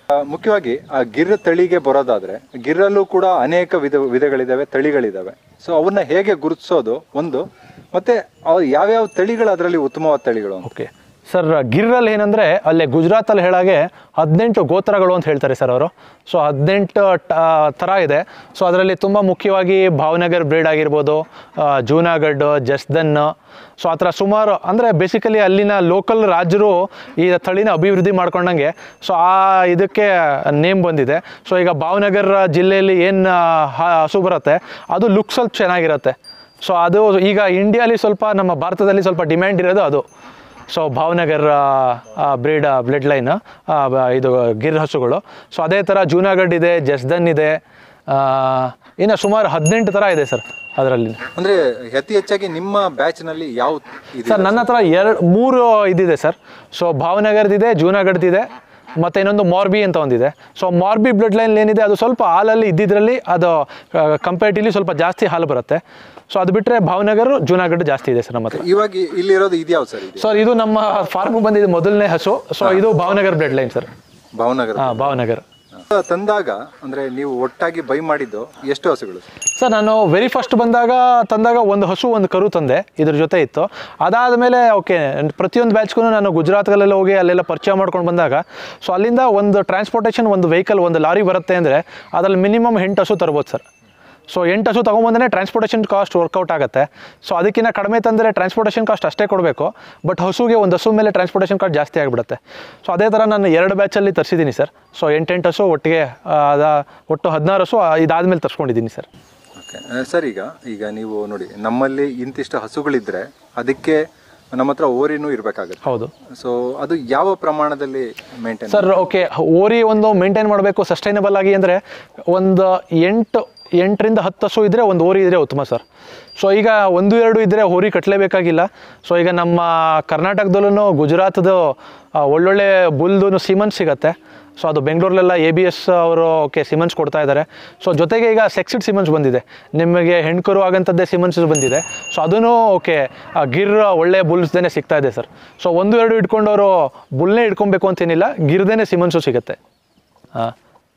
ಆ, ಮುಖ್ಯವಾಗಿ ಆ ಗಿರ್ ತಳಿಗೆ ಬರೋದಾದ್ರೆ ಗಿರ್ರಲ್ಲೂ ಕೂಡ ಅನೇಕ ವಿಧ ವಿಧಗಳಿದಾವೆ ತಳಿಗಳಿದಾವೆ ಸೊ ಅವನ್ನ ಹೇಗೆ ಗುರುತಿಸೋದು ಒಂದು ಮತ್ತೆ ಅವು ಯಾವ್ಯಾವ ತಳಿಗಳು ಅದರಲ್ಲಿ ಉತ್ತಮವಾದ ತಳಿಗಳು ಅಂತ
ಓಕೆ ಸರ್ ಗಿರ್ರಲ್ಲಿ ಏನಂದರೆ ಅಲ್ಲೇ ಗುಜರಾತಲ್ಲಿ ಹೇಳಾಗೆ ಹದಿನೆಂಟು ಗೋತ್ರಗಳು ಅಂತ ಹೇಳ್ತಾರೆ ಸರ್ ಅವರು ಸೊ ಹದಿನೆಂಟು ಥರ ಇದೆ ಸೊ ಅದರಲ್ಲಿ ತುಂಬ ಮುಖ್ಯವಾಗಿ ಭಾವನಗರ್ ಬ್ರೀಡ್ ಆಗಿರ್ಬೋದು ಆ, ಜೂನಾಗಢ್ ಜಸ್ದನ್ ಸೊ ಆ ಥರ ಸುಮಾರು ಅಂದರೆ ಬೇಸಿಕಲಿ ಅಲ್ಲಿನ ಲೋಕಲ್ ರಾಜರು ಈ ತಳಿನ ಅಭಿವೃದ್ಧಿ ಮಾಡ್ಕೊಂಡಂಗೆ ಸೊ ಆ ಇದಕ್ಕೆ ನೇಮ್ ಬಂದಿದೆ ಸೊ ಈಗ ಭಾವನಗರ ಜಿಲ್ಲೆಯಲ್ಲಿ ಏನು ಹಸು ಬರುತ್ತೆ ಅದು ಲುಕ್ ಸ್ವಲ್ಪ ಚೆನ್ನಾಗಿರುತ್ತೆ ಸೊ ಅದು ಈಗ ಇಂಡಿಯಾಲಿ ಸ್ವಲ್ಪ ನಮ್ಮ ಭಾರತದಲ್ಲಿ ಸ್ವಲ್ಪ ಡಿಮ್ಯಾಂಡ್ ಇರೋದು ಅದು so Bhavnagar breed bloodline ಇದು ಗಿರ್ ಹಸುಗಳು ಸೊ ಅದೇ ಥರ ಜೂನಾಗಢ್ ಇದೆ ಜಸ್ದನ್ ಇದೆ ಆ, ಇನ್ನು ಸುಮಾರು ಹದಿನೆಂಟು ಥರ ಇದೆ ಸರ್ ಅದರಲ್ಲಿ
ಅಂದ್ರೆ ಅತಿ ಹೆಚ್ಚಾಗಿ ನಿಮ್ಮ ಬ್ಯಾಚ್ ನಲ್ಲಿ ಯಾವ ಇದೆ
ಸರ್ ನನ್ನ ಹತ್ರ ಎರಡು ಮೂರು ಇದಿದೆ ಸರ್ ಸೊ ಭಾವನಗರದಿದೆ ಜೂನಾಗಢದಿದೆ ಮತ್ತು ಇನ್ನೊಂದು ಮಾರ್ಬಿ ಅಂತ ಒಂದಿದೆ ಸೊ ಮಾರ್ಬಿ ಬ್ಲಡ್ ಲೈನ್ ಏನಿದೆ ಅದು ಸ್ವಲ್ಪ ಹಾಲಲ್ಲಿ ಇದ್ದಿದ್ರಲ್ಲಿ ಅದು ಕಂಪೇಟಿವ್ಲಿ ಸ್ವಲ್ಪ ಜಾಸ್ತಿ ಹಾಲು ಬರುತ್ತೆ ಸೊ ಅದು ಬಿಟ್ಟರೆ ಭಾವನಗರ್ ಜೂನಾಗಢ ಜಾಸ್ತಿ ಇದೆ ಸರ್ ನಮ್ಮ ಹತ್ರ
ಇವಾಗ ಇಲ್ಲಿರೋದು ಇದ್ಯಾವ್ ಸರ್ ಇದೆ
ಸರ್ ಇದು ನಮ್ಮ ಫಾರ್ಮ್ ಬಂದಿದೆ ಮೊದಲನೇ ಹಸು ಸೊ ಇದು Bhavnagar bloodline sir
Bhavnagar
ಹಾಂ ಭಾವನಗರ್
ತಂದಾಗ ಅಂದ್ರೆ ನೀವು ಒಟ್ಟಾಗಿ ಬೈ ಮಾಡಿದ್ದು ಎಷ್ಟು ಹಸುಗಳು
ಸರ್ ನಾನು ವೆರಿ ಫಸ್ಟ್ ಬಂದಾಗ ತಂದಾಗ ಒಂದು ಹಸು ಒಂದು ಕರು ತಂದೆ ಇದ್ರ ಜೊತೆ ಇತ್ತು ಅದಾದಮೇಲೆ ಓಕೆ ಪ್ರತಿಯೊಂದು ಬ್ಯಾಚ್ಗೂ ನಾನು ಗುಜರಾತ್ಗಳೆಲ್ಲ ಹೋಗಿ ಅಲ್ಲೆಲ್ಲ ಪರಿಚಯ ಮಾಡ್ಕೊಂಡು ಬಂದಾಗ ಸೊ ಅಲ್ಲಿಂದ ಒಂದು ಟ್ರಾನ್ಸ್ಪೋರ್ಟೇಷನ್ ಒಂದು ವೆಹಿಕಲ್ ಒಂದು ಲಾರಿ ಬರುತ್ತೆ ಅಂದರೆ ಅದ್ರಲ್ಲಿ ಮಿನಿಮಮ್ ಎಂಟು ಹಸು ತರ್ಬೋದು ಸರ್ ಸೊ ಎಂಟು ಹಸು ತೊಗೊಂಬಂದ್ರೆ ಟ್ರಾನ್ಸ್ಪೋರ್ಟೇಷನ್ ಕಾಸ್ಟ್ ವರ್ಕೌಟ್ ಆಗುತ್ತೆ ಸೊ ಅದಕ್ಕಿಂತ ಕಡಿಮೆ ತಂದರೆ ಟ್ರಾನ್ಸ್ಪೋರ್ಟೇಷನ್ ಕಾಸ್ಟ್ ಅಷ್ಟೇ ಕೊಡಬೇಕು ಬಟ್ ಹಸುಗೆ ಒಂದು ಹಸು ಮೇಲೆ ಟ್ರಾನ್ಸ್ಪೋರ್ಟೇಷನ್ ಕಾಸ್ಟ್ ಜಾಸ್ತಿ ಆಗಿಬಿಡುತ್ತೆ ಸೊ ಅದೇ ಥರ ನಾನು ಎರಡು ಬ್ಯಾಚಲ್ಲಿ ತರಿಸಿದ್ದೀನಿ ಸರ್ ಸೊ ಎಂಟೆಂಟು ಹಸು ಒಟ್ಟಿಗೆ ಆ, ಅದ ಒಟ್ಟು ಹದಿನಾರು ಹಸು ಇದಾದಮೇಲೆ ತರಿಸ್ಕೊಂಡಿದ್ದೀನಿ ಸರ್
ಓಕೆ ಸರ್ ಈಗ ಈಗ ನೀವು ನೋಡಿ ನಮ್ಮಲ್ಲಿ ಇಂತಿಷ್ಟು ಹಸುಗಳಿದ್ರೆ ಅದಕ್ಕೆ ನಮ್ಮ ಹತ್ರ ಓರಿನೂ ಇರಬೇಕಾಗುತ್ತೆ
ಹೌದು
ಸೊ ಅದು ಯಾವ ಪ್ರಮಾಣದಲ್ಲಿ ಮೇಂಟೈನ್
ಸರ್ ಓಕೆ ಓರಿ ಒಂದು ಮೇಂಟೈನ್ ಮಾಡಬೇಕು ಸಸ್ಟೈನಬಲ್ ಆಗಿ ಅಂದರೆ ಒಂದು ಎಂಟು ಎಂಟರಿಂದ ಹತ್ತು ಹಸು ಇದ್ದರೆ ಒಂದು ಓರಿ ಇದ್ದರೆ ಉತ್ತಮ ಸರ್ ಸೊ ಈಗ ಒಂದು ಎರಡು ಇದ್ದರೆ ಹೋರಿ ಕಟ್ಟಲೇಬೇಕಾಗಿಲ್ಲ ಸೊ ಈಗ ನಮ್ಮ ಕರ್ನಾಟಕದಲ್ಲೂ ಗುಜರಾತ್ದು ಆ, ಒಳ್ಳೊಳ್ಳೆ ಬುಲ್ದು ಸಿಮನ್ಸ್ ಸಿಗುತ್ತೆ ಸೊ ಅದು ಬೆಂಗಳೂರಲ್ಲೆಲ್ಲ ಎ ಬಿ ಎಸ್ ಅವರು ಓಕೆ ಸಿಮನ್ಸ್ ಕೊಡ್ತಾ ಇದ್ದಾರೆ ಸೊ ಜೊತೆಗೆ ಈಗ ಸೆಕ್ಸಿಡ್ ಸಿಮನ್ಸ್ ಬಂದಿದೆ ನಿಮಗೆ ಹೆಣ್ಕರು ಆಗಂಥದ್ದೇ ಸಿಮನ್ಸ್ ಬಂದಿದೆ ಸೊ ಅದೂ ಓಕೆ ಗಿರ್ ಒಳ್ಳೆ ಬುಲ್ಸ್ದೇ ಸಿಗ್ತಾ ಇದೆ ಸರ್ ಸೊ ಒಂದು ಎರಡು ಇಟ್ಕೊಂಡವರು ಬುಲ್ನೇ ಇಟ್ಕೊಬೇಕು ಅಂತೇನಿಲ್ಲ ಗಿರ್ದೇನೆ ಸಿಮನ್ಸು ಸಿಗುತ್ತೆ ಹಾಂ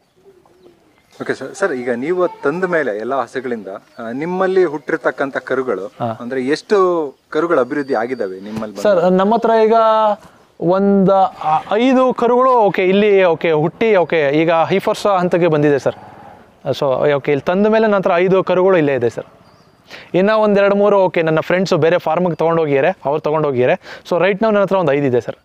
ಓಕೆ ಸರ್ ಸರ್ ಈಗ ನೀವು ತಂದ ಮೇಲೆ ಎಲ್ಲ ಹಸುಗಳಿಂದ ಆ, ನಿಮ್ಮಲ್ಲಿ ಹುಟ್ಟಿರ್ತಕ್ಕಂಥ ಕರುಗಳು ಅಂದ್ರೆ ಎಷ್ಟು ಕರುಗಳು ಅಭಿವೃದ್ಧಿ ಆಗಿದಾವೆ ನಿಮ್ಮಲ್ಲಿ ಬಂದು?
ಸರ್ ನಮ್ಮ ಹತ್ರ ಈಗ ಒಂದು ಐದು ಕರುಗಳು ಓಕೆ ಇಲ್ಲಿ ಓಕೆ ಹುಟ್ಟಿ ಓಕೆ ಈಗ ಹೈಫರ್ಸ ಹಂತಕ್ಕೆ ಬಂದಿದೆ ಸರ್ ಸೊ ಓಕೆ ಇಲ್ಲಿ ತಂದ ಮೇಲೆ ನಂತರ ಐದು ಕರುಗಳು ಇಲ್ಲೇ ಇದೆ ಸರ್ ಇನ್ನೂ ಒಂದೆರಡು ಮೂರು ಓಕೆ ನನ್ನ ಫ್ರೆಂಡ್ಸು ಬೇರೆ ಫಾರ್ಮಿಗೆ ತೊಗೊಂಡೋಗಿದ್ದಾರೆ ಅವ್ರು ತೊಗೊಂಡೋಗಿದ್ದಾರೆ ಸೊ ರೈಟ್ ನಾವು ನನ್ನ ಹತ್ರ ಒಂದು ಐದು ಇದೆ ಸರ್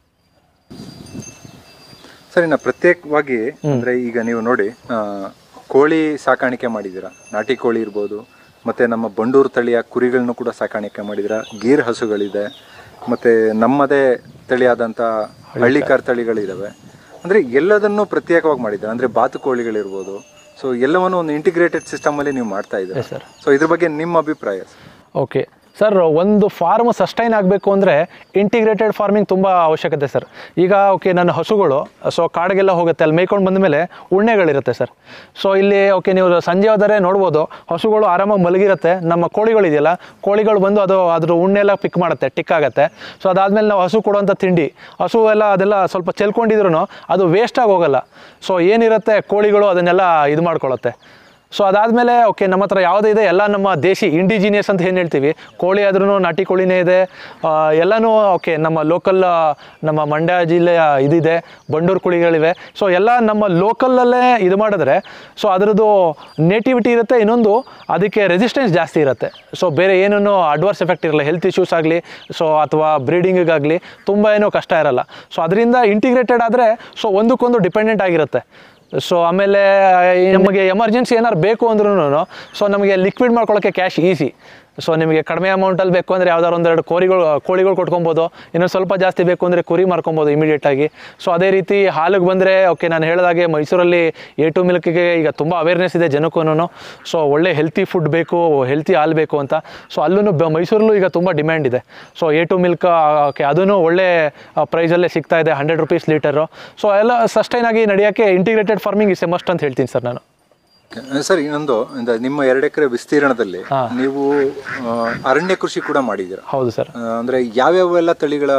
ಸರ್ ಇನ್ನು ಪ್ರತ್ಯೇಕವಾಗಿ ಅಂದ್ರೆ ಈಗ ನೀವು ನೋಡಿ ಆ, ಕೋಳಿ ಸಾಕಾಣಿಕೆ ಮಾಡಿದ್ದೀರಾ ನಾಟಿ ಕೋಳಿ ಇರ್ಬೋದು ಮತ್ತೆ ನಮ್ಮ ಬಂಡೂರು ತಳಿಯ ಕುರಿಗಳನ್ನು ಕೂಡ ಸಾಕಾಣಿಕೆ ಮಾಡಿದ್ದೀರಾ ಗೀರ್ ಹಸುಗಳಿದೆ ಮತ್ತೆ ನಮ್ಮದೇ ತಳಿಯಾದಂಥ ಹಳ್ಳಿಕಾರ್ ತಳಿಗಳಿದಾವೆ ಅಂದ್ರೆ ಎಲ್ಲದನ್ನೂ ಪ್ರತ್ಯೇಕವಾಗಿ ಮಾಡಿದ್ದಾರೆ ಅಂದ್ರೆ ಬಾತುಕೋಳಿಗಳಿರ್ಬೋದು ಸೊ ಎಲ್ಲವನ್ನು ಒಂದು ಇಂಟಿಗ್ರೇಟೆಡ್ ಸಿಸ್ಟಮ್ ಅಲ್ಲಿ ನೀವು ಮಾಡ್ತಾ ಇದ್ದೀರಾ
ಸರ್
ಸೊ ಇದ್ರ ಬಗ್ಗೆ ನಿಮ್ಮ ಅಭಿಪ್ರಾಯ
ಓಕೆ ಸರ್ ಒಂದು ಫಾರ್ಮ್ ಸಸ್ಟೈನ್ ಆಗಬೇಕು ಅಂದರೆ ಇಂಟಿಗ್ರೇಟೆಡ್ ಫಾರ್ಮಿಂಗ್ ತುಂಬ ಅವಶ್ಯಕತೆ ಸರ್ ಈಗ ಓಕೆ ನನ್ನ ಹಸುಗಳು ಸೊ ಕಾಡಿಗೆಲ್ಲ ಹೋಗುತ್ತೆ ಅಲ್ಲಿ ಮೇಯ್ಕೊಂಡು ಬಂದಮೇಲೆ ಉಣ್ಣೆಗಳಿರುತ್ತೆ ಸರ್ ಸೊ ಇಲ್ಲಿ ಓಕೆ ನೀವು ಸಂಜೆ ಹೋದರೆ ನೋಡ್ಬೋದು ಹಸುಗಳು ಆರಾಮಾಗಿ ಮಲಗಿರುತ್ತೆ ನಮ್ಮ ಕೋಳಿಗಳಿದೆಯಲ್ಲ ಕೋಳಿಗಳು ಬಂದು ಅದು ಅದ್ರ ಉಣ್ಣೆ ಎಲ್ಲ ಪಿಕ್ ಮಾಡುತ್ತೆ ಟಿಕ್ ಆಗುತ್ತೆ ಸೊ ಅದಾದಮೇಲೆ ನಾವು ಹಸು ಕೊಡುವಂಥ ತಿಂಡಿ ಹಸು ಎಲ್ಲ ಅದೆಲ್ಲ ಸ್ವಲ್ಪ ಚೆಲ್ಕೊಂಡಿದ್ರು ಅದು ವೇಸ್ಟಾಗಿ ಹೋಗಲ್ಲ ಸೊ ಏನಿರುತ್ತೆ ಕೋಳಿಗಳು ಅದನ್ನೆಲ್ಲ ಇದು ಮಾಡ್ಕೊಳ್ಳುತ್ತೆ ಸೊ ಅದಾದಮೇಲೆ ಓಕೆ ನಮ್ಮ ಹತ್ರ ಯಾವುದೇ ಇದೆ ಎಲ್ಲ ನಮ್ಮ ದೇಶಿ ಇಂಡಿಜಿನಿಯಸ್ ಅಂತ ಏನು ಹೇಳ್ತೀವಿ ಕೋಳಿ ಆದ್ರೂ ನಾಟಿ ಕೋಳಿನೇ ಇದೆ ಆ, ಎಲ್ಲನೂ ಓಕೆ ನಮ್ಮ ಲೋಕಲ್ ನಮ್ಮ ಮಂಡ್ಯ ಜಿಲ್ಲೆಯ ಇದಿದೆ ಬಂಡೂರು ಕೋಳಿಗಳಿವೆ ಸೊ ಎಲ್ಲ ನಮ್ಮ ಲೋಕಲಲ್ಲೇ ಇದು ಮಾಡಿದ್ರೆ ಸೊ ಅದರದ್ದು ನೇಟಿವಿಟಿ ಇರುತ್ತೆ ಇನ್ನೊಂದು ಅದಕ್ಕೆ ರೆಸಿಸ್ಟೆನ್ಸ್ ಜಾಸ್ತಿ ಇರುತ್ತೆ ಸೊ ಬೇರೆ ಏನೂ ಅಡ್ವರ್ಸ್ ಎಫೆಕ್ಟ್ ಇರಲ್ಲ ಹೆಲ್ತ್ ಇಶ್ಯೂಸ್ ಆಗಲಿ ಸೊ ಅಥವಾ ಬ್ರೀಡಿಂಗಿಗಾಗಲಿ ತುಂಬ ಏನೂ ಕಷ್ಟ ಇರಲ್ಲ ಸೊ ಅದರಿಂದ ಇಂಟಿಗ್ರೇಟೆಡ್ ಆದರೆ ಸೊ ಒಂದಕ್ಕೊಂದು ಡಿಪೆಂಡೆಂಟ್ ಆಗಿರುತ್ತೆ ಸೊ ಆಮೇಲೆ ಈ ನಮಗೆ ಎಮರ್ಜೆನ್ಸಿ ಏನಾದ್ರು ಬೇಕು ಅಂದ್ರೂ ಸೊ ನಮಗೆ ಲಿಕ್ವಿಡ್ ಮಾಡ್ಕೊಳ್ಳೋಕ್ಕೆ ಕ್ಯಾಶ್ ಈಸಿ ಸೊ ನಿಮಗೆ ಕಡಿಮೆ ಅಮೌಂಟಲ್ಲಿ ಬೇಕು ಅಂದರೆ ಯಾವ್ದಾದ್ರು ಒಂದೆರಡು ಕೋರಿಗಳು ಕೋಳಿಗಳು ಕೊಟ್ಕೊಬೋದು ಇನ್ನೊಂದು ಸ್ವಲ್ಪ ಜಾಸ್ತಿ ಬೇಕು ಅಂದರೆ ಕುರಿ ಮಾರ್ಕೊಬೋದು ಇಮಿಡಿಯೇಟಾಗಿ ಸೊ ಅದೇ ರೀತಿ ಹಾಲಿಗೆ ಬಂದರೆ ಓಕೆ ನಾನು ಹೇಳಿದಾಗೆ ಮೈಸೂರಲ್ಲಿ ಎ ಟು ಮಿಲ್ಕಿಗೆ ಈಗ ತುಂಬ ಅವೇರ್ನೆಸ್ ಇದೆ ಜನಕ್ಕೂ ಸೊ ಒಳ್ಳೆ ಹೆಲ್ತಿ ಫುಡ್ ಬೇಕು ಹೆಲ್ತಿ ಹಾಲು ಬೇಕು ಅಂತ ಸೊ ಅಲ್ಲೂ ಬ ಮೈಸೂರಲ್ಲೂ ಈಗ ತುಂಬ ಡಿಮ್ಯಾಂಡ್ ಇದೆ so A two milk okay ಅದೂ ಒಳ್ಳೆ ಪ್ರೈಸಲ್ಲೇ ಸಿಗ್ತಾ ಇದೆ ಹಂಡ್ರೆಡ್ ರುಪೀಸ್ ಲೀಟರು ಸೊ ಎಲ್ಲ ಸಸ್ಟೈನ್ ಆಗಿ ನಡೆಯೋಕ್ಕೆ integrated farming is a must ಅಂತ ಹೇಳ್ತೀನಿ ಸರ್ ನಾನು
ಸರ್ ಇನ್ನೊಂದು ಇಂದ ನಿಮ್ಮ ಎರಡು ಎಕರೆ ವಿಸ್ತೀರ್ಣದಲ್ಲಿ ನೀವು ಆ, ಅರಣ್ಯ ಕೃಷಿ ಕೂಡ ಮಾಡಿದ್ದೀರಾ
ಹೌದು ಸರ್
ಆ, ಅಂದ್ರೆ ಯಾವ್ಯಾವೆಲ್ಲ ತಳಿಗಳ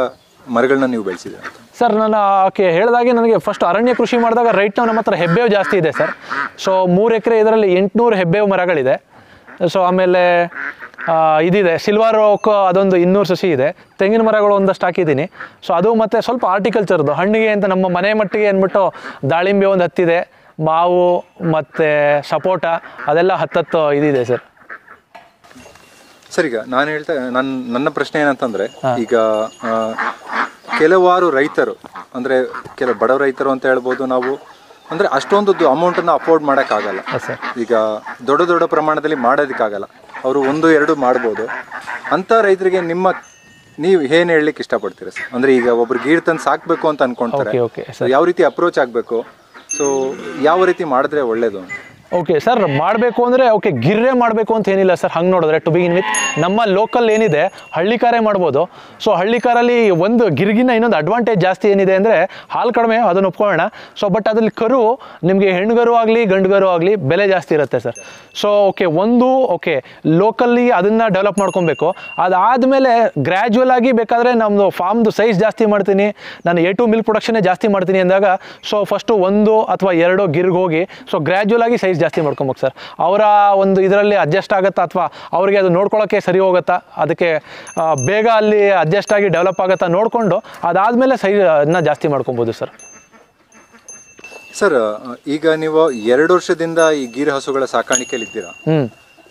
ಮರಗಳನ್ನ ನೀವು ಬೆಳೆಸಿದ್ದೀರಾ ಅಂತ
ಸರ್ ನಾನು ಓಕೆ ಹೇಳಿದಾಗೆ ನನಗೆ ಫಸ್ಟ್ ಅರಣ್ಯ ಕೃಷಿ ಮಾಡಿದಾಗ ರೈಟ್ ನಾವು ನಮ್ಮ ಹತ್ರ ಹೆಬ್ಬೇವು ಜಾಸ್ತಿ ಇದೆ ಸರ್ ಸೊ ಮೂರು ಎಕರೆ ಇದರಲ್ಲಿ ಎಂಟುನೂರು ಹೆಬ್ಬೇವು ಮರಗಳಿದೆ ಸೊ ಆಮೇಲೆ ಆ, ಇದಿದೆ ಸಿಲ್ವರ್ ಓಕ್ ಅದೊಂದು ಇನ್ನೂರು ಸಸಿ ಇದೆ ತೆಂಗಿನ ಮರಗಳು ಒಂದಷ್ಟು ಹಾಕಿದ್ದೀನಿ ಸೊ ಅದು ಮತ್ತು ಸ್ವಲ್ಪ ಆರ್ಟಿಕಲ್ಚರ್ದು ಹಣ್ಣಿಗೆ ಅಂತ ನಮ್ಮ ಮನೆ ಮಟ್ಟಿಗೆ ಅಂದ್ಬಿಟ್ಟು ದಾಳಿಂಬೆ ಒಂದು ಹತ್ತಿದೆ ಮಾವು ಮತ್ತು ಸಪೋಟ ಅದೆಲ್ಲ ಹತ್ತತ್ತು ಇದಿದೆ ಸರ್
ಸರ್ ಈಗ ನಾನು ಹೇಳ್ತಾ ನನ್ನ ನನ್ನ ಪ್ರಶ್ನೆ ಏನಂತಂದ್ರೆ ಈಗ ಆ, ಕೆಲವಾರು ರೈತರು ಅಂದ್ರೆ ಕೆಲವು ಬಡ ರೈತರು ಅಂತ ಹೇಳ್ಬೋದು ನಾವು ಅಂದ್ರೆ ಅಷ್ಟೊಂದು ಅಮೌಂಟನ್ನು ಅಫೋರ್ಡ್ ಮಾಡೋಕ್ಕಾಗಲ್ಲ
ಸರ್
ಈಗ ದೊಡ್ಡ ದೊಡ್ಡ ಪ್ರಮಾಣದಲ್ಲಿ ಮಾಡೋದಕ್ಕಾಗಲ್ಲ ಅವರು ಒಂದು ಎರಡು ಮಾಡ್ಬೋದು ಅಂತ ರೈತರಿಗೆ ನಿಮ್ಮ ನೀವು ಏನು ಹೇಳಲಿಕ್ಕೆ ಇಷ್ಟಪಡ್ತೀರಾ ಸರ್ ಅಂದ್ರೆ ಈಗ ಒಬ್ರು ಗೀರ್ ತಂದು ಸಾಕ್ಬೇಕು ಅಂತ ಅನ್ಕೊಂತಾರೆ
ಓಕೆ ಓಕೆ
So, ಯಾವ ರೀತಿ ಅಪ್ರೋಚ್ ಆಗಬೇಕು ಸೊ ಯಾವ ರೀತಿ ಮಾಡಿದ್ರೆ ಒಳ್ಳೇದು ಅಂತ
ಓಕೆ ಸರ್ ಮಾಡಬೇಕು ಅಂದರೆ ಓಕೆ ಗಿರ್ರೆ ಮಾಡಬೇಕು ಅಂತ ಏನಿಲ್ಲ ಸರ್ ಹಂಗೆ ನೋಡಿದ್ರೆ ಟು ಬಿಗಿನ್ ವಿತ್ ನಮ್ಮ ಲೋಕಲ್ ಏನಿದೆ ಹಳ್ಳಿಕಾರೇ ಮಾಡ್ಬೋದು ಸೊ ಹಳ್ಳಿಕಾರಲ್ಲಿ ಒಂದು ಗಿರ್ಗಿನ ಇನ್ನೊಂದು ಅಡ್ವಾಂಟೇಜ್ ಜಾಸ್ತಿ ಏನಿದೆ ಅಂದರೆ ಹಾಲು ಕಡಿಮೆ ಅದನ್ನು ಒಪ್ಕೊಳ್ಳೋಣ ಸೊ ಬಟ್ ಅದ್ರಲ್ಲಿ ಕರು ನಿಮಗೆ ಹೆಣ್ಗರು ಆಗಲಿ ಗಂಡುಗರು ಆಗಲಿ ಬೆಲೆ ಜಾಸ್ತಿ ಇರುತ್ತೆ ಸರ್ ಸೊ ಓಕೆ ಒಂದು ಓಕೆ ಲೋಕಲ್ಲಿ ಅದನ್ನು ಡೆವಲಪ್ ಮಾಡ್ಕೊಬೇಕು ಅದಾದಮೇಲೆ ಗ್ರ್ಯಾಜುವಲ್ ಆಗಿ ಬೇಕಾದರೆ ನಮ್ಮದು ಫಾರ್ಮ್ದು ಸೈಜ್ ಜಾಸ್ತಿ ಮಾಡ್ತೀನಿ ನಾನು ಎ ಟು ಮಿಲ್ಕ್ ಪ್ರೊಡಕ್ಷನ್ನೇ ಜಾಸ್ತಿ ಮಾಡ್ತೀನಿ ಅಂದಾಗ ಸೊ ಫಸ್ಟು ಒಂದು ಅಥವಾ ಎರಡು ಗಿರ್ಗ್ ಹೋಗಿ ಸೊ ಗ್ರ್ಯಾಜುವಲ್ ಆಗಿ ಸೈಜ್ ಜಾಸ್ತಿ ಮಾಡ್ಕೊಬೇಕು ಸರ್ ಅವರ ಒಂದು ಇದರಲ್ಲಿ ಅಡ್ಜಸ್ಟ್ ಆಗುತ್ತಾ ಅಥವಾ ಅವ್ರಿಗೆ ಅದು ನೋಡ್ಕೊಳ್ಳೋಕ್ಕೆ ಸರಿ ಹೋಗುತ್ತಾ ಅದಕ್ಕೆ ಆ, ಬೇಗ ಅಲ್ಲಿ ಅಡ್ಜಸ್ಟ್ ಆಗಿ ಡೆವಲಪ್ ಆಗುತ್ತಾ ನೋಡಿಕೊಂಡು ಅದಾದಮೇಲೆ ಸೈಜನ್ನ ಜಾಸ್ತಿ ಮಾಡ್ಕೊಬೋದು ಸರ್
ಸರ್ ಈಗ ನೀವು ಎರಡು ವರ್ಷದಿಂದ ಈ ಗೀರ್ ಹಸುಗಳ ಸಾಕಾಣಿಕೆಯಲ್ಲಿ ಇದ್ದೀರಾ
ಹ್ಞೂ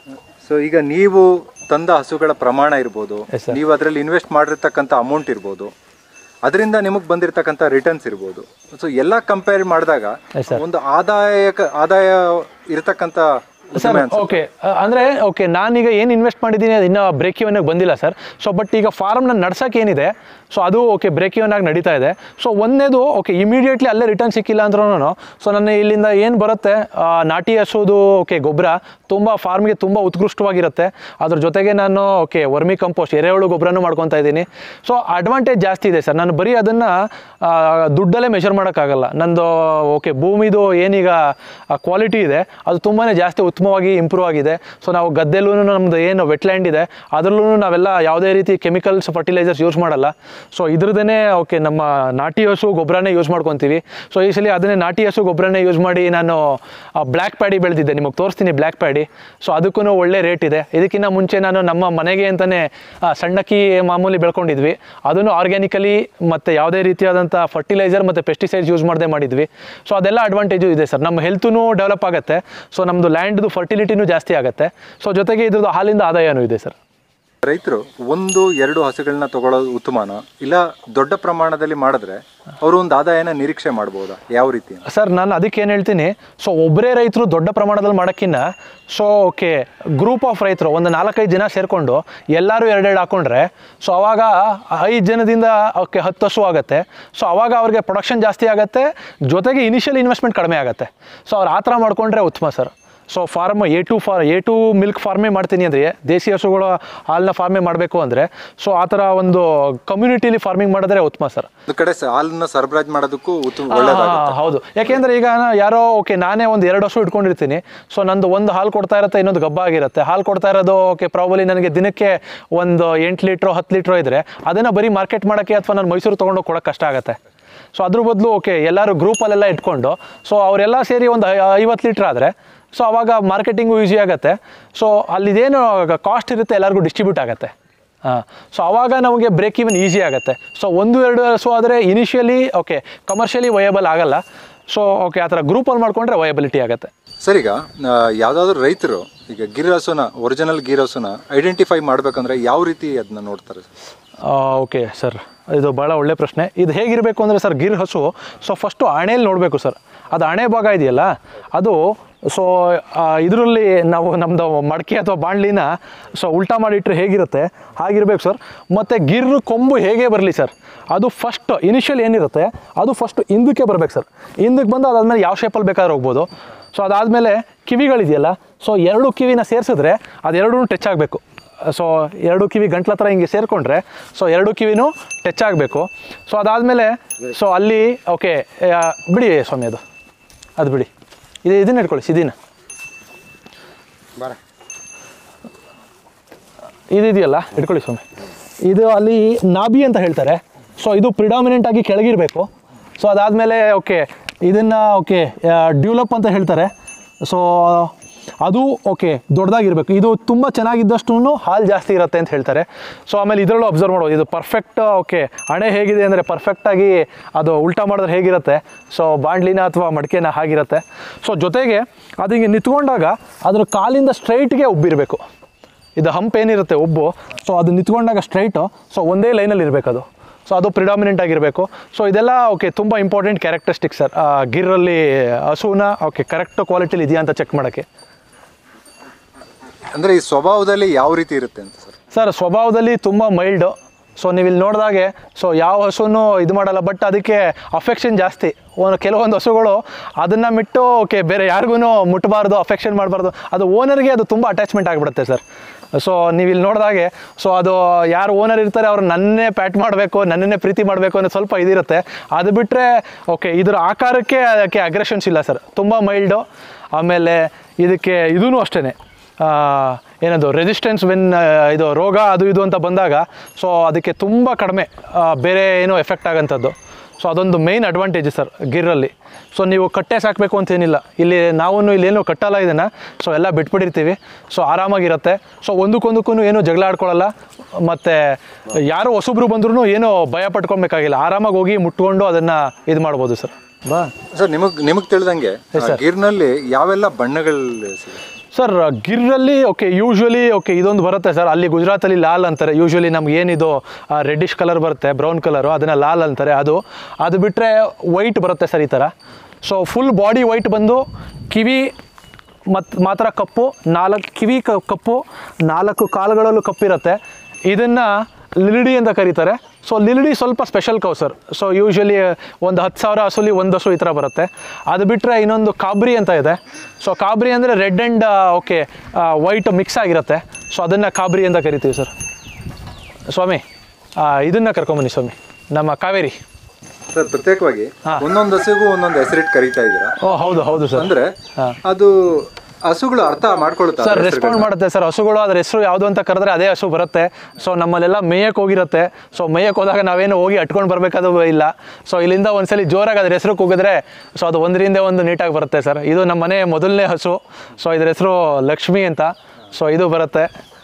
ಸೊ ಈಗ ನೀವು ತಂದ ಹಸುಗಳ ಪ್ರಮಾಣ ಇರ್ಬೋದು
Yes, sir.
ನೀವು ಅದರಲ್ಲಿ ಇನ್ವೆಸ್ಟ್ ಮಾಡಿರ್ತಕ್ಕಂಥ ಅಮೌಂಟ್ ಇರ್ಬೋದು ಅದರಿಂದ ನಿಮಗೆ ಬಂದಿರತಕ್ಕಂಥ ರಿಟರ್ನ್ಸ್ ಇರ್ಬೋದು ಸೊ ಎಲ್ಲ ಕಂಪೇರ್ ಮಾಡಿದಾಗ
Yes, sir.
ಒಂದು ಆದಾಯಕ ಆದಾಯ ಇರತಕ್ಕಂಥ
ಸರ್ ಓಕೆ ಅಂದರೆ ಓಕೆ ನಾನೀಗ ಏನು ಇನ್ವೆಸ್ಟ್ ಮಾಡಿದ್ದೀನಿ ಅದು ಇನ್ನೂ ಬ್ರೇಕ್ ಇವನ್ನಾಗಿ ಬಂದಿಲ್ಲ ಸರ್ ಸೊ ಬಟ್ ಈಗ ಫಾರ್ಮ್ನ ನಡ್ಸೋಕೆ ಏನಿದೆ ಸೊ ಅದು ಓಕೆ ಬ್ರೇಕ್ ಇವನ್ ಆಗಿ ನಡೀತಾ ಇದೆ ಸೊ ಒಂದೇದು ಓಕೆ ಇಮಿಡಿಯೇಟ್ಲಿ ಅಲ್ಲೇ ರಿಟರ್ನ್ ಸಿಕ್ಕಿಲ್ಲ ಅಂದ್ರೂ ಸೊ ನನ್ನ ಇಲ್ಲಿಂದ ಏನು ಬರುತ್ತೆ ಆ, ನಾಟಿ ಹಸುದು ಓಕೆ ಗೊಬ್ಬರ ತುಂಬ ಫಾರ್ಮ್ಗೆ ತುಂಬ ಉತ್ಕೃಷ್ಟವಾಗಿರುತ್ತೆ ಅದ್ರ ಜೊತೆಗೆ ನಾನು ಓಕೆ ವರ್ಮಿ ಕಂಪೋಸ್ಟ್ ಎರೆಹುಳು ಗೊಬ್ಬರನೂ ಮಾಡ್ಕೊತಾ ಇದ್ದೀನಿ ಸೊ ಅಡ್ವಾಂಟೇಜ್ ಜಾಸ್ತಿ ಇದೆ ಸರ್ ನಾನು ಬರೀ ಅದನ್ನು ದುಡ್ಡಲ್ಲೇ ಮೆಷರ್ ಮಾಡೋಕ್ಕಾಗಲ್ಲ ನಂದು ಓಕೆ ಭೂಮಿದು ಏನೀಗ ಕ್ವಾಲಿಟಿ ಇದೆ ಅದು ತುಂಬಾ ಜಾಸ್ತಿ ಉತ್ತಮವಾಗಿ ಇಂಪ್ರೂವ್ ಆಗಿದೆ ಸೊ ನಾವು ಗದ್ದೆಲ್ಲೂ ನಮ್ಮದು ಏನು ವೆಟ್ಲ್ಯಾಂಡ್ ಇದೆ ಅದರಲ್ಲೂ ನಾವೆಲ್ಲ ಯಾವುದೇ ರೀತಿ ಕೆಮಿಕಲ್ಸ್ ಫರ್ಟಿಲೈಸರ್ಸ್ ಯೂಸ್ ಮಾಡಲ್ಲ ಸೊ ಇದ್ರದೇ ಓಕೆ ನಮ್ಮ ನಾಟಿ ಹಸು ಗೊಬ್ಬರನೇ ಯೂಸ್ ಮಾಡ್ಕೊತೀವಿ ಸೊ ಈ ಸಲ ಅದನ್ನೇ ನಾಟಿ ಹಸು ಗೊಬ್ಬರನೇ ಯೂಸ್ ಮಾಡಿ ನಾನು ಬ್ಲ್ಯಾಕ್ ಪ್ಯಾಡಿ ಬೆಳೆದಿದ್ದೆ ನಿಮಗೆ ತೋರಿಸ್ತೀನಿ ಬ್ಲ್ಯಾಕ್ ಪ್ಯಾಡಿ ಸೊ ಅದಕ್ಕೂ ಒಳ್ಳೆ ರೇಟ್ ಇದೆ ಇದಕ್ಕಿಂತ ಮುಂಚೆ ನಾನು ನಮ್ಮ ಮನೆಗೆ ಅಂತಲೇ ಸಣ್ಣಕ್ಕಿ ಮಾಮೂಲಿ ಬೆಳ್ಕೊಂಡಿದ್ವಿ ಅದನ್ನು ಆರ್ಗ್ಯಾನಿಕಲಿ ಮತ್ತು ಯಾವುದೇ ರೀತಿಯಾದಂಥ ಫರ್ಟಿಲೈಸರ್ ಮತ್ತು ಪೆಸ್ಟಿಸೈಡ್ಸ್ ಯೂಸ್ ಮಾಡದೆ ಮಾಡಿದ್ವಿ ಸೊ ಅದೆಲ್ಲ ಅಡ್ವಾಂಟೇಜು ಇದೆ ಸರ್ ನಮ್ಮ ಹೆಲ್ತೂ ಡೆವಲಪ್ ಆಗುತ್ತೆ ಸೊ ನಮ್ಮದು ಲ್ಯಾಂಡ್ದು ಫರ್ಟಿಲಿಟಿನೂ ಜಾಸ್ತಿ ಆಗುತ್ತೆ ಸೊ ಜೊತೆಗೆ ಇದ್ರದ್ದು ಹಾಲಿಂದ ಆದಾಯನೂ ಇದೆ ಸರ್
ರೈತರು ಒಂದು ಎರಡು ಹಸುಗಳನ್ನ ತಗೊಳ್ಳೋದು ಉತ್ತಮನ ಇಲ್ಲ ದೊಡ್ಡ ಪ್ರಮಾಣದಲ್ಲಿ ಮಾಡಿದ್ರೆ ಅವರು ಒಂದು ಆದಾಯನ ನಿರೀಕ್ಷೆ ಮಾಡ್ಬೋದಾ ಯಾವ ರೀತಿ ಅಂತ?
ಸರ್ ನಾನು ಅದಕ್ಕೆ ಏನು ಹೇಳ್ತೀನಿ ಸೊ ಒಬ್ಬರೇ ರೈತರು ದೊಡ್ಡ ಪ್ರಮಾಣದಲ್ಲಿ ಮಾಡೋಕ್ಕಿಂತ ಸೊ ಓಕೆ ಗ್ರೂಪ್ ಆಫ್ ರೈತರು ಒಂದು ನಾಲ್ಕೈದು ಜನ ಸೇರಿಕೊಂಡು ಎಲ್ಲರೂ ಎರಡೆರಡು ಹಾಕೊಂಡ್ರೆ ಸೊ ಅವಾಗ ಐದು ಜನದಿಂದ ಓಕೆ ಹತ್ತು ಹಸು ಆಗುತ್ತೆ ಸೊ ಅವಾಗ ಅವ್ರಿಗೆ ಪ್ರೊಡಕ್ಷನ್ ಜಾಸ್ತಿ ಆಗುತ್ತೆ ಜೊತೆಗೆ ಇನಿಷಿಯಲ್ ಇನ್ವೆಸ್ಟ್ಮೆಂಟ್ ಕಡಿಮೆ ಆಗುತ್ತೆ ಸೊ ಅವ್ರು ಆ ಥರ ಮಾಡ್ಕೊಂಡ್ರೆ ಉತ್ತಮ sir so farm A two for A two milk ಫಾರ್ಮೇ ಮಾಡ್ತೀನಿ ಅಂದರೆ ದೇಸಿ ಹಸುಗಳ ಹಾಲನ್ನ ಫಾರ್ಮೇ ಮಾಡಬೇಕು ಅಂದರೆ ಸೊ ಆ ಥರ ಒಂದು ಕಮ್ಯುನಿಟಿಲಿ ಫಾರ್ಮಿಂಗ್ ಮಾಡಿದ್ರೆ ಉತ್ತಮ ಸರ್
ಒಂದು ಕಡೆ ಸ- ಹಾಲನ್ನ ಸರಬರಾಜು ಮಾಡೋದಕ್ಕೂ ಉತ್ತಮ
ಹಾ,
ಒಳ್ಳೇದಾಗುತ್ತೆ
ಹೌದು ಯಾಕೆಂದ್ರೆ ಈಗ ನಾ- ಯಾರೋ ಓಕೆ ನಾನೇ ಒಂದು ಎರಡು ವರ್ಷ ಇಟ್ಕೊಂಡಿರ್ತೀನಿ ಸೊ ನಂದು ಒಂದು ಹಾಲು ಕೊಡ್ತಾ ಇರುತ್ತೆ ಇನ್ನೊಂದು ಗಬ್ಬ ಆಗಿರುತ್ತೆ ಹಾಲು ಕೊಡ್ತಾ ಇರೋದು ಓಕೆ ಪ್ರಾಬಲಿ ನನಗೆ ದಿನಕ್ಕೆ ಒಂದು ಎಂಟು ಲೀಟ್ರೋ ಹತ್ತು ಲೀಟ್ರೋ ಇದ್ರೆ ಅದನ್ನು ಬರೀ ಮಾರ್ಕೆಟ್ ಮಾಡೋಕ್ಕೆ ಅಥವಾ ನಾನು ಮೈಸೂರು ತೊಗೊಂಡು ಕೊಡೋಕೆ ಕಷ್ಟ ಆಗುತ್ತೆ ಸೊ ಅದ್ರ ಬದಲು ಓಕೆ ಎಲ್ಲರೂ ಗ್ರೂಪಲ್ಲೆಲ್ಲ ಇಟ್ಕೊಂಡು ಸೊ ಅವರೆಲ್ಲ ಸೇರಿ ಒಂದು ಐವತ್ತು ಲೀಟ್ರ್ ಆದರೆ ಸೊ ಅವಾಗ ಮಾರ್ಕೆಟಿಂಗು ಈಸಿ ಆಗುತ್ತೆ ಸೊ ಅಲ್ಲಿದೇನು ಕಾಸ್ಟ್ ಇರುತ್ತೆ ಎಲ್ಲರಿಗೂ ಡಿಸ್ಟ್ರಿಬ್ಯೂಟ್ ಆಗುತ್ತೆ ಹಾಂ ಸೊ ಆವಾಗ ನಮಗೆ ಬ್ರೇಕ್ ಇವನ್ ಈಸಿ ಆಗುತ್ತೆ ಸೊ ಒಂದು ಎರಡು ಹಸು ಆದರೆ ಇನಿಷಿಯಲಿ ಓಕೆ ಕಮರ್ಷಿಯಲಿ ವಯಬಲ್ ಆಗಲ್ಲ ಸೊ ಓಕೆ ಆ ಥರ ಗ್ರೂಪಲ್ಲಿ ಮಾಡ್ಕೊಂಡ್ರೆ ವಯಬಿಲಿಟಿ ಆಗುತ್ತೆ
ಸರ್ ಈಗ ಆ, ಯಾವ್ದಾದ್ರು ರೈತರು ಈಗ ಗಿರ್ ಹಸುನ ಒರಿಜಿನಲ್ ಗಿರ್ ಹಸುನ ಐಡೆಂಟಿಫೈ ಮಾಡ್ಬೇಕಂದ್ರೆ ಯಾವ ರೀತಿ ಅದನ್ನ ನೋಡ್ತಾರೆ
ಓಕೆ ಸರ್ ಇದು ಭಾಳ ಒಳ್ಳೆ ಪ್ರಶ್ನೆ ಇದು ಹೇಗಿರಬೇಕು ಅಂದರೆ ಸರ್ ಗಿರ್ ಹಸು ಸೊ ಫಸ್ಟು ಹಣೆಯಲ್ಲಿ ನೋಡಬೇಕು ಸರ್ ಅದು ಹಣೆ ಭಾಗ ಇದೆಯಲ್ಲ ಅದು ಸೊ ಇದರಲ್ಲಿ ನಾವು ನಮ್ಮದು ಮಡಕೆ ಅಥವಾ ಬಾಣಲಿನ ಸೊ ಉಲ್ಟಾ ಮಾಡಿಟ್ರೆ ಹೇಗಿರುತ್ತೆ ಹಾಗಿರ್ಬೇಕು ಸರ್ ಮತ್ತು ಗಿರ್ ಕೊಂಬು ಹೇಗೆ ಬರಲಿ ಸರ್ ಅದು ಫಸ್ಟ್ ಇನಿಷಿಯಲ್ ಏನಿರುತ್ತೆ ಅದು ಫಸ್ಟ್ ಹಿಂದಕ್ಕೆ ಬರ್ಬೇಕು ಸರ್ ಹಿಂದಕ್ಕೆ ಬಂದು ಅದಾದಮೇಲೆ ಯಾವ ಶೇಪಲ್ಲಿ ಬೇಕಾದ್ರೆ ಹೋಗ್ಬೋದು ಸೊ ಅದಾದಮೇಲೆ ಕಿವಿಗಳಿದೆಯಲ್ಲ ಸೊ ಎರಡು ಕಿವಿನ ಸೇರಿಸಿದ್ರೆ ಅದೆರಡೂ ಟಚ್ ಆಗಬೇಕು ಸೊ ಎರಡು ಕಿವಿ ಗಂಟ್ಲ ಹತ್ರ ಹಿಂಗೆ ಸೇರಿಕೊಂಡ್ರೆ ಸೊ ಎರಡು ಕಿವಿನೂ ಟಚ್ ಆಗಬೇಕು ಸೊ ಅದಾದಮೇಲೆ ಸೊ ಅಲ್ಲಿ ಓಕೆ ಬಿಡಿ ಸ್ವಾಮಿ ಅದು ಅದು ಬಿಡಿ ಇದು ಇದನ್ನ ಇಟ್ಕೊಳ್ಳಿ ಸಿದಿನ ಇದು ಇದೆಯಲ್ಲ ಇಟ್ಕೊಳ್ಳಿ ಸ್ವಾಮಿ ಇದು ಅಲ್ಲಿ ನಾಭಿ ಅಂತ ಹೇಳ್ತಾರೆ ಸೊ ಇದು ಪ್ರಿಡಾಮಿನೆಂಟ್ ಆಗಿ ಕೆಳಗಿರಬೇಕು ಸೊ ಅದಾದಮೇಲೆ ಓಕೆ ಇದನ್ನು ಓಕೆ ಡ್ಯೂಲಪ್ ಅಂತ ಹೇಳ್ತಾರೆ ಸೊ ಅದು ಓಕೆ ದೊಡ್ಡದಾಗಿರಬೇಕು ಇದು ತುಂಬ ಚೆನ್ನಾಗಿದ್ದಷ್ಟು ಹಾಲು ಜಾಸ್ತಿ ಇರುತ್ತೆ ಅಂತ ಹೇಳ್ತಾರೆ ಸೊ ಆಮೇಲೆ ಇದರಲ್ಲೂ ಅಬ್ಸರ್ವ್ ಮಾಡ್ಬೋದು ಇದು ಪರ್ಫೆಕ್ಟ್ ಓಕೆ ಹಣೆ ಹೇಗಿದೆ ಅಂದರೆ ಪರ್ಫೆಕ್ಟಾಗಿ ಅದು ಉಲ್ಟಾ ಮಾಡಿದ್ರೆ ಹೇಗಿರುತ್ತೆ ಸೊ ಬಾಂಡ್ಲಿನ ಅಥವಾ ಮಡಿಕೆನ ಹಾಗಿರುತ್ತೆ ಸೊ ಜೊತೆಗೆ ಅದು ಹಿಂಗೆ ನಿಂತ್ಕೊಂಡಾಗ ಅದ್ರ ಕಾಲಿಂದ ಸ್ಟ್ರೈಟ್ಗೆ ಉಬ್ಬಿರಬೇಕು ಇದು ಹಂಪ್ ಏನಿರುತ್ತೆ ಉಬ್ಬು ಸೊ ಅದು ನಿಂತ್ಕೊಂಡಾಗ ಸ್ಟ್ರೈಟು ಸೊ ಒಂದೇ ಲೈನಲ್ಲಿ ಇರಬೇಕು ಅದು ಸೊ ಅದು ಪ್ರಿಡಾಮಿನೆಂಟ್ ಆಗಿರಬೇಕು ಸೊ ಇದೆಲ್ಲ ಓಕೆ ತುಂಬ ಇಂಪಾರ್ಟೆಂಟ್ ಕ್ಯಾರೆಕ್ಟರಿಸ್ಟಿಕ್ ಸರ್ ಗಿರಲ್ಲಿ ಹಸುನ ಓಕೆ ಕರೆಕ್ಟ್ ಕ್ವಾಲಿಟಿಲಿ ಇದೆಯಾ ಅಂತ ಚೆಕ್ ಮಾಡೋಕ್ಕೆ
ಅಂದ್ರೆ ಈ ಸ್ವಭಾವದಲ್ಲಿ ಯಾವ ರೀತಿ ಇರುತ್ತೆ ಅಂತ ಸರ್
ಸರ್ ಸ್ವಭಾವದಲ್ಲಿ ತುಂಬ ಮೈಲ್ಡು ಸೊ ನೀವು ಇಲ್ಲಿ ನೋಡಿದಾಗೆ ಸೊ ಯಾವ ಹಸುನು ಇದು ಮಾಡಲ್ಲ ಬಟ್ ಅದಕ್ಕೆ ಅಫೆಕ್ಷನ್ ಜಾಸ್ತಿ ಒಂದು ಕೆಲವೊಂದು ಹಸುಗಳು ಅದನ್ನು ಬಿಟ್ಟು ಓಕೆ ಬೇರೆ ಯಾರಿಗೂ ಮುಟ್ಟಬಾರ್ದು ಅಫೆಕ್ಷನ್ ಮಾಡಬಾರ್ದು ಅದು ಓನರ್ಗೆ ಅದು ತುಂಬ ಅಟ್ಯಾಚ್ಮೆಂಟ್ ಆಗಿಬಿಡುತ್ತೆ ಸರ್ ಸೊ ನೀವು ಇಲ್ಲಿ ನೋಡಿದಾಗೆ ಸೊ ಅದು ಯಾರು ಓನರ್ ಇರ್ತಾರೆ ಅವ್ರು ನನ್ನೇ ಪ್ಯಾಟ್ ಮಾಡಬೇಕು ನನ್ನನ್ನೇ ಪ್ರೀತಿ ಮಾಡಬೇಕು ಅನ್ನೋ ಸ್ವಲ್ಪ ಇದಿರುತ್ತೆ ಅದು ಬಿಟ್ಟರೆ ಓಕೆ ಇದ್ರ ಆಕಾರಕ್ಕೆ ಅದಕ್ಕೆ ಅಗ್ರೆಷನ್ಸ್ ಇಲ್ಲ ಸರ್ ತುಂಬ ಮೈಲ್ಡು ಆಮೇಲೆ ಇದಕ್ಕೆ ಇದೂ ಅಷ್ಟೇ ಏನದು ರೆಸಿಸ್ಟೆನ್ಸ್ ವೆನ್ ಇದು ರೋಗ ಅದು ಇದು ಅಂತ ಬಂದಾಗ ಸೊ ಅದಕ್ಕೆ ತುಂಬ ಕಡಿಮೆ ಆ, ಬೇರೆ ಏನೋ ಎಫೆಕ್ಟ್ ಆಗೋಂಥದ್ದು ಸೊ ಅದೊಂದು ಮೇಯ್ನ್ ಅಡ್ವಾಂಟೇಜ್ ಸರ್ ಗಿರ್ರಲ್ಲಿ ಸೊ ನೀವು ಕಟ್ಟೆ ಸಾಕಬೇಕು ಅಂತೇನಿಲ್ಲ ಇಲ್ಲಿ ನಾವು ಇಲ್ಲೇನು ಕಟ್ಟಲ್ಲ ಇದನ್ನು ಸೊ ಎಲ್ಲ ಬಿಟ್ಬಿಟ್ಟಿರ್ತೀವಿ ಸೊ ಆರಾಮಾಗಿರುತ್ತೆ ಸೊ ಒಂದಕ್ಕೊಂದಕ್ಕೂ ಏನು ಜಗಳ ಆಡ್ಕೊಳ್ಳಲ್ಲ ಮತ್ತು ಯಾರು ಹೊಸಬ್ರು ಬಂದ್ರೂ ಏನು ಭಯ ಪಟ್ಕೊಬೇಕಾಗಿಲ್ಲ ಆರಾಮಾಗಿ ಹೋಗಿ ಮುಟ್ಕೊಂಡು ಅದನ್ನು ಇದು ಮಾಡ್ಬೋದು ಸರ್ ಬಾ
ಸರ್ ನಿಮಗ್ ನಿಮಗ್ ತಿಳಿದಂಗೆ ಗಿರ್ನಲ್ಲಿ ಯಾವೆಲ್ಲ ಬಣ್ಣಗಳು ಸಿಗುತ್ತೆ
ಸರ್ ಗಿರ್ರಲ್ಲಿ ಓಕೆ ಯೂಶ್ವಲಿ ಓಕೆ ಇದೊಂದು ಬರುತ್ತೆ ಸರ್ ಅಲ್ಲಿ ಗುಜರಾತಲ್ಲಿ ಲಾಲ್ ಅಂತಾರೆ ಯೂಶ್ವಲಿ ನಮ್ಗೆ ಏನಿದು ರೆಡ್ಡಿಶ್ ಕಲರ್ ಬರುತ್ತೆ ಬ್ರೌನ್ ಕಲರು ಅದನ್ನು ಲಾಲ್ ಅಂತಾರೆ ಅದು ಅದು ಬಿಟ್ಟರೆ ವೈಟ್ ಬರುತ್ತೆ ಸರ್ ಈ ಥರ ಸೊ ಫುಲ್ ಬಾಡಿ ವೈಟ್ ಬಂದು ಕಿವಿ ಮತ್ತು ಮಾತ್ರ ಕಪ್ಪು ನಾಲ್ಕು ಕಿವಿ ಕ- ಕಪ್ಪು ನಾಲ್ಕು ಕಾಲುಗಳಲ್ಲೂ ಕಪ್ಪಿರುತ್ತೆ ಇದನ್ನು ಲಿಲಿಡಿ ಅಂತ ಕರೀತಾರೆ ಸೊ ಲಿಲಿಡಿ ಸ್ವಲ್ಪ special cow sir so usually ಒಂದು ಹತ್ತು ಸಾವಿರ ಹಸುಲಿ ಒಂದು ಹಸು ಈ ಥರ ಬರುತ್ತೆ ಅದು ಬಿಟ್ಟರೆ ಇನ್ನೊಂದು ಕಾಬ್ರಿ ಅಂತ ಇದೆ ಸೊ ಕಾಬ್ರಿ ಅಂದರೆ red and okay white mix ಆಗಿರುತ್ತೆ ಸೊ ಅದನ್ನು ಕಾಬ್ರಿ ಅಂತ ಕರಿತೀವಿ ಸರ್ ಸ್ವಾಮಿ ಇದನ್ನು ಕರ್ಕೊಂಬನ್ನಿ ಸ್ವಾಮಿ ನಮ್ಮ ಕಾವೇರಿ
ಸರ್ ಪ್ರತ್ಯೇಕವಾಗಿ ಒಂದೊಂದು ಹಸುಗೂ ಒಂದೊಂದು ಹೆಸರಿಟ್ಟು ಕರೀತಾ ಇದ್ದೀರಾ
ಓ ಹೌದು ಹೌದು ಸರ್
ಅಂದ್ರೆ ಅದು ಹಸುಗಳು ಅರ್ಥ ಮಾಡ್ಕೊಳುತ್ತಾ
ಸರ್ ರೆಸ್ಪಾಂಡ್ ಮಾಡುತ್ತೆ ಸರ್ ಹಸುಗಳು ಅದ್ರ ಹೆಸರು ಯಾವುದು ಅಂತ ಕರೆದ್ರೆ ಅದೇ ಹಸು ಬರುತ್ತೆ ಸೊ ನಮ್ಮಲ್ಲೆಲ್ಲ ಮೇಯಕ್ಕೆ ಹೋಗಿರುತ್ತೆ ಸೊ ಮೇಯಕ್ಕೆ ಹೋದಾಗ ನಾವೇನು ಹೋಗಿ ಅಟ್ಕೊಂಡು ಬರಬೇಕಾದ ಇಲ್ಲ ಸೊ ಇಲ್ಲಿಂದ ಒಂದ್ಸಲಿ ಜೋರಾಗಿ ಅದ್ರ ಹೆಸರು ಕೂಗಿದ್ರೆ ಸೊ ಅದು ಒಂದರಿಂದ ಒಂದು ನೀಟಾಗಿ ಬರುತ್ತೆ ಸರ್ ಇದು ನಮ್ಮ ಮನೆ ಮೊದಲನೇ ಹಸು ಸೊ ಇದ್ರ ಹೆಸರು ಲಕ್ಷ್ಮಿ ಅಂತ ಸೊ ಇದು ಬರುತ್ತೆ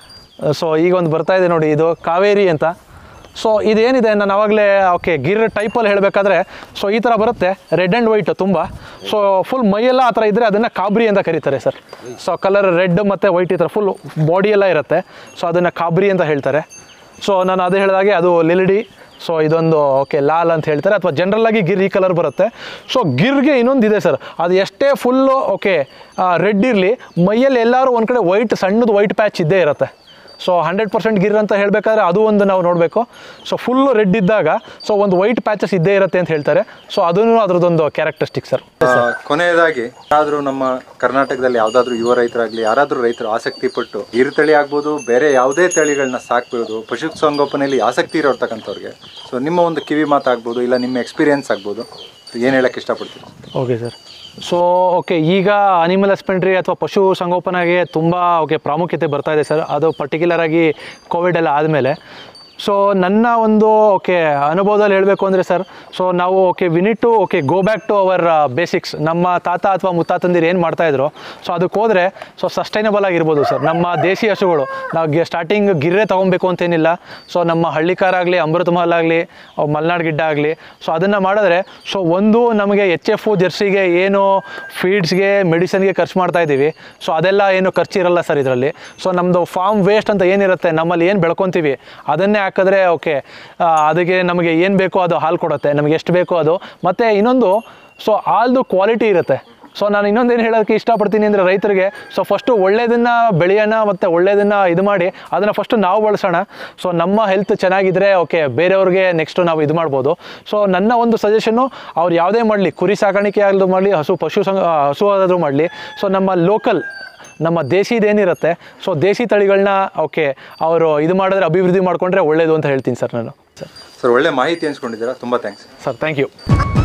ಸೊ ಈಗ ಒಂದು ಬರ್ತಾ ಇದೆ ನೋಡಿ ಇದು ಕಾವೇರಿ ಅಂತ ಸೊ ಇದೇನಿದೆ ನಾನು ಅವಾಗಲೇ ಓಕೆ ಗಿರ್ ಟೈಪಲ್ಲಿ ಹೇಳಬೇಕಾದ್ರೆ ಸೊ ಈ ಥರ ಬರುತ್ತೆ ರೆಡ್ ಆ್ಯಂಡ್ ವೈಟ್ ತುಂಬ ಸೊ ಫುಲ್ ಮೈಯೆಲ್ಲ ಆ ಥರ ಇದ್ದರೆ ಅದನ್ನು ಕಾಬ್ರಿ ಅಂತ ಕರೀತಾರೆ ಸರ್ ಸೊ ಕಲರ್ ರೆಡ್ ಮತ್ತು ವೈಟ್ ಈ ಥರ ಫುಲ್ ಬಾಡಿ ಎಲ್ಲ ಇರುತ್ತೆ ಸೊ ಅದನ್ನು ಕಾಬ್ರಿ ಅಂತ ಹೇಳ್ತಾರೆ ಸೊ ನಾನು ಅದೇ ಹೇಳಿದಾಗೆ ಅದು ಲಿಲಿಡಿ ಸೊ ಇದೊಂದು ಓಕೆ ಲಾಲ್ ಅಂತ ಹೇಳ್ತಾರೆ ಅಥವಾ ಜನರಲ್ಲಾಗಿ ಗಿರ್ ಈ ಕಲರ್ ಬರುತ್ತೆ ಸೊ ಗಿರ್ಗೆ ಇನ್ನೊಂದು ಇದೆ ಸರ್ ಅದು ಎಷ್ಟೇ ಫುಲ್ಲು ಓಕೆ ರೆಡ್ ಇರಲಿ ಮೈಯಲ್ಲಿ ಎಲ್ಲರೂ ಒಂದು ಕಡೆ ವೈಟ್ ಸಣ್ಣದು ವೈಟ್ ಪ್ಯಾಚ್ ಇದ್ದೇ ಇರುತ್ತೆ ಸೊ ಹಂಡ್ರೆಡ್ ಪರ್ಸೆಂಟ್ ಗಿರ್ ಅಂತ ಹೇಳಬೇಕಾದ್ರೆ ಅದು ಒಂದು ನಾವು ನೋಡಬೇಕು ಸೊ ಫುಲ್ಲು ರೆಡ್ ಇದ್ದಾಗ ಸೊ ಒಂದು ವೈಟ್ ಪ್ಯಾಚಸ್ ಇದ್ದೇ ಇರುತ್ತೆ ಅಂತ ಹೇಳ್ತಾರೆ ಸೊ ಅದೂ ಅದರದ್ದೊಂದು ಕ್ಯಾರೆಕ್ಟರಿಸ್ಟಿಕ್ ಸರ್
ಆ, ಕೊನೆಯದಾಗಿ ಯಾರಾದ್ರೂ ನಮ್ಮ ಕರ್ನಾಟಕದಲ್ಲಿ ಯಾವ್ದಾದ್ರು ಯುವ ರೈತರಾಗ್ಲಿ ಯಾರಾದ್ರೂ ರೈತರು ಆಸಕ್ತಿ ಪಟ್ಟು ಗಿರ್ ತಳಿ ಆಗ್ಬೋದು ಬೇರೆ ಯಾವುದೇ ತಳಿಗಳನ್ನ ಸಾಕ್ಬೋದು ಪಶು ಸಂಗೋಪನೆಯಲ್ಲಿ ಆಸಕ್ತಿ ಇರೋರ್ತಕ್ಕಂಥವ್ರಿಗೆ ಸೊ ನಿಮ್ಮ ಒಂದು ಕಿವಿ ಮಾತಾಗ್ಬೋದು ಇಲ್ಲ ನಿಮ್ಮ ಎಕ್ಸ್ಪೀರಿಯನ್ಸ್ ಆಗ್ಬೋದು ಏನು ಹೇಳಕ್ ಇಷ್ಟಪಡ್ತೀವಿ
ಓಕೆ ಸರ್ ಸೊ ಓಕೆ ಈಗ ಅನಿಮಲ್ ಹಸ್ಬೆಂಡ್ರಿ ಅಥವಾ ಪಶು ಸಂಗೋಪನೆಗೆ ತುಂಬ ಓಕೆ ಪ್ರಾಮುಖ್ಯತೆ ಬರ್ತಾ ಇದೆ ಸರ್ ಅದು ಪರ್ಟಿಕ್ಯುಲರ್ ಆಗಿ ಕೋವಿಡ್ ಎಲ್ಲ ಆದಮೇಲೆ ಸೊ ನನ್ನ ಒಂದು ಓಕೆ ಅನುಭವದಲ್ಲಿ ಹೇಳಬೇಕು ಅಂದರೆ ಸರ್ ಸೊ ನಾವು okay we need to okay go back to our basics ನಮ್ಮ ತಾತ ಅಥವಾ ಮುತ್ತಾತಂದಿರು ಏನು ಮಾಡ್ತಾಯಿದ್ರು ಸೊ ಅದಕ್ಕೆ ಹೋದರೆ ಸೊ ಸಸ್ಟೈನಬಲ್ ಆಗಿರ್ಬೋದು ಸರ್ ನಮ್ಮ ದೇಸಿ ಹಸುಗಳು ನಾವು ಸ್ಟಾರ್ಟಿಂಗ್ ಗಿರ್ರೆ ತೊಗೊಬೇಕು ಅಂತೇನಿಲ್ಲ ಸೊ ನಮ್ಮ ಹಳ್ಳಿಕಾರ ಆಗಲಿ ಅಮೃತ ಮಹಲ್ ಆಗಲಿ ಮಲೆನಾಡು ಗಿಡ್ಡ ಆಗಲಿ ಸೊ ಅದನ್ನು ಮಾಡಿದ್ರೆ ಸೊ ಒಂದು ನಮಗೆ ಎಚ್ ಎಫ್ ಜರ್ಸಿಗೆ ಏನು ಫೀಡ್ಸ್ಗೆ ಮೆಡಿಸನ್ಗೆ ಖರ್ಚು ಮಾಡ್ತಾ ಇದ್ದೀವಿ ಸೊ ಅದೆಲ್ಲ ಏನು ಖರ್ಚಿರಲ್ಲ ಸರ್ ಇದರಲ್ಲಿ ಸೊ ನಮ್ಮದು ಫಾರ್ಮ್ ವೇಸ್ಟ್ ಅಂತ ಏನಿರುತ್ತೆ ನಮ್ಮಲ್ಲಿ ಏನು ಬೆಳ್ಕೊತೀವಿ ಅದನ್ನೇ ಹಾಕಿದ್ರೆ ಓಕೆ ಅದಕ್ಕೆ ನಮಗೆ ಏನು ಬೇಕೋ ಅದು ಹಾಲು ಕೊಡುತ್ತೆ ನಮಗೆ ಎಷ್ಟು ಬೇಕೋ ಅದು ಮತ್ತು ಇನ್ನೊಂದು ಸೊ ಹಾಲ್ದು ಕ್ವಾಲಿಟಿ ಇರುತ್ತೆ ಸೊ ನಾನು ಇನ್ನೊಂದೇನು ಹೇಳೋಕ್ಕೆ ಇಷ್ಟಪಡ್ತೀನಿ ಅಂದರೆ ರೈತರಿಗೆ ಸೊ ಫಸ್ಟು ಒಳ್ಳೇದನ್ನು ಬೆಳೆಯೋಣ ಮತ್ತು ಒಳ್ಳೇದನ್ನು ಇದು ಮಾಡಿ ಅದನ್ನು ಫಸ್ಟು ನಾವು ಬಳಸೋಣ ಸೊ ನಮ್ಮ ಹೆಲ್ತ್ ಚೆನ್ನಾಗಿದ್ದರೆ ಓಕೆ ಬೇರೆಯವ್ರಿಗೆ ನೆಕ್ಸ್ಟು ನಾವು ಇದು ಮಾಡ್ಬೋದು ಸೊ ನನ್ನ ಒಂದು ಸಜೆಷನ್ನು ಅವ್ರು ಯಾವುದೇ ಮಾಡಲಿ ಕುರಿ ಸಾಕಾಣಿಕೆ ಆದರೂ ಮಾಡಲಿ ಹಸು ಪಶು ಸಂಗ ಹಸು ಆದರೂ ಮಾಡಲಿ ಸೊ ನಮ್ಮ ಲೋಕಲ್ ನಮ್ಮ ದೇಶಿದೇನಿರುತ್ತೆ ಸೊ ದೇಸಿ ತಳಿಗಳನ್ನ ಓಕೆ ಅವರು ಇದು ಮಾಡಿದ್ರೆ ಅಭಿವೃದ್ಧಿ ಮಾಡಿಕೊಂಡ್ರೆ ಒಳ್ಳೇದು ಅಂತ ಹೇಳ್ತೀನಿ ಸರ್ ನಾನು ಸರ್
ಸರ್ ಒಳ್ಳೆ ಮಾಹಿತಿ ಅನ್ಸ್ಕೊಂಡಿದ್ದೀರಾ ತುಂಬ ಥ್ಯಾಂಕ್ಸ್
ಸರ್ ಥ್ಯಾಂಕ್ ಯು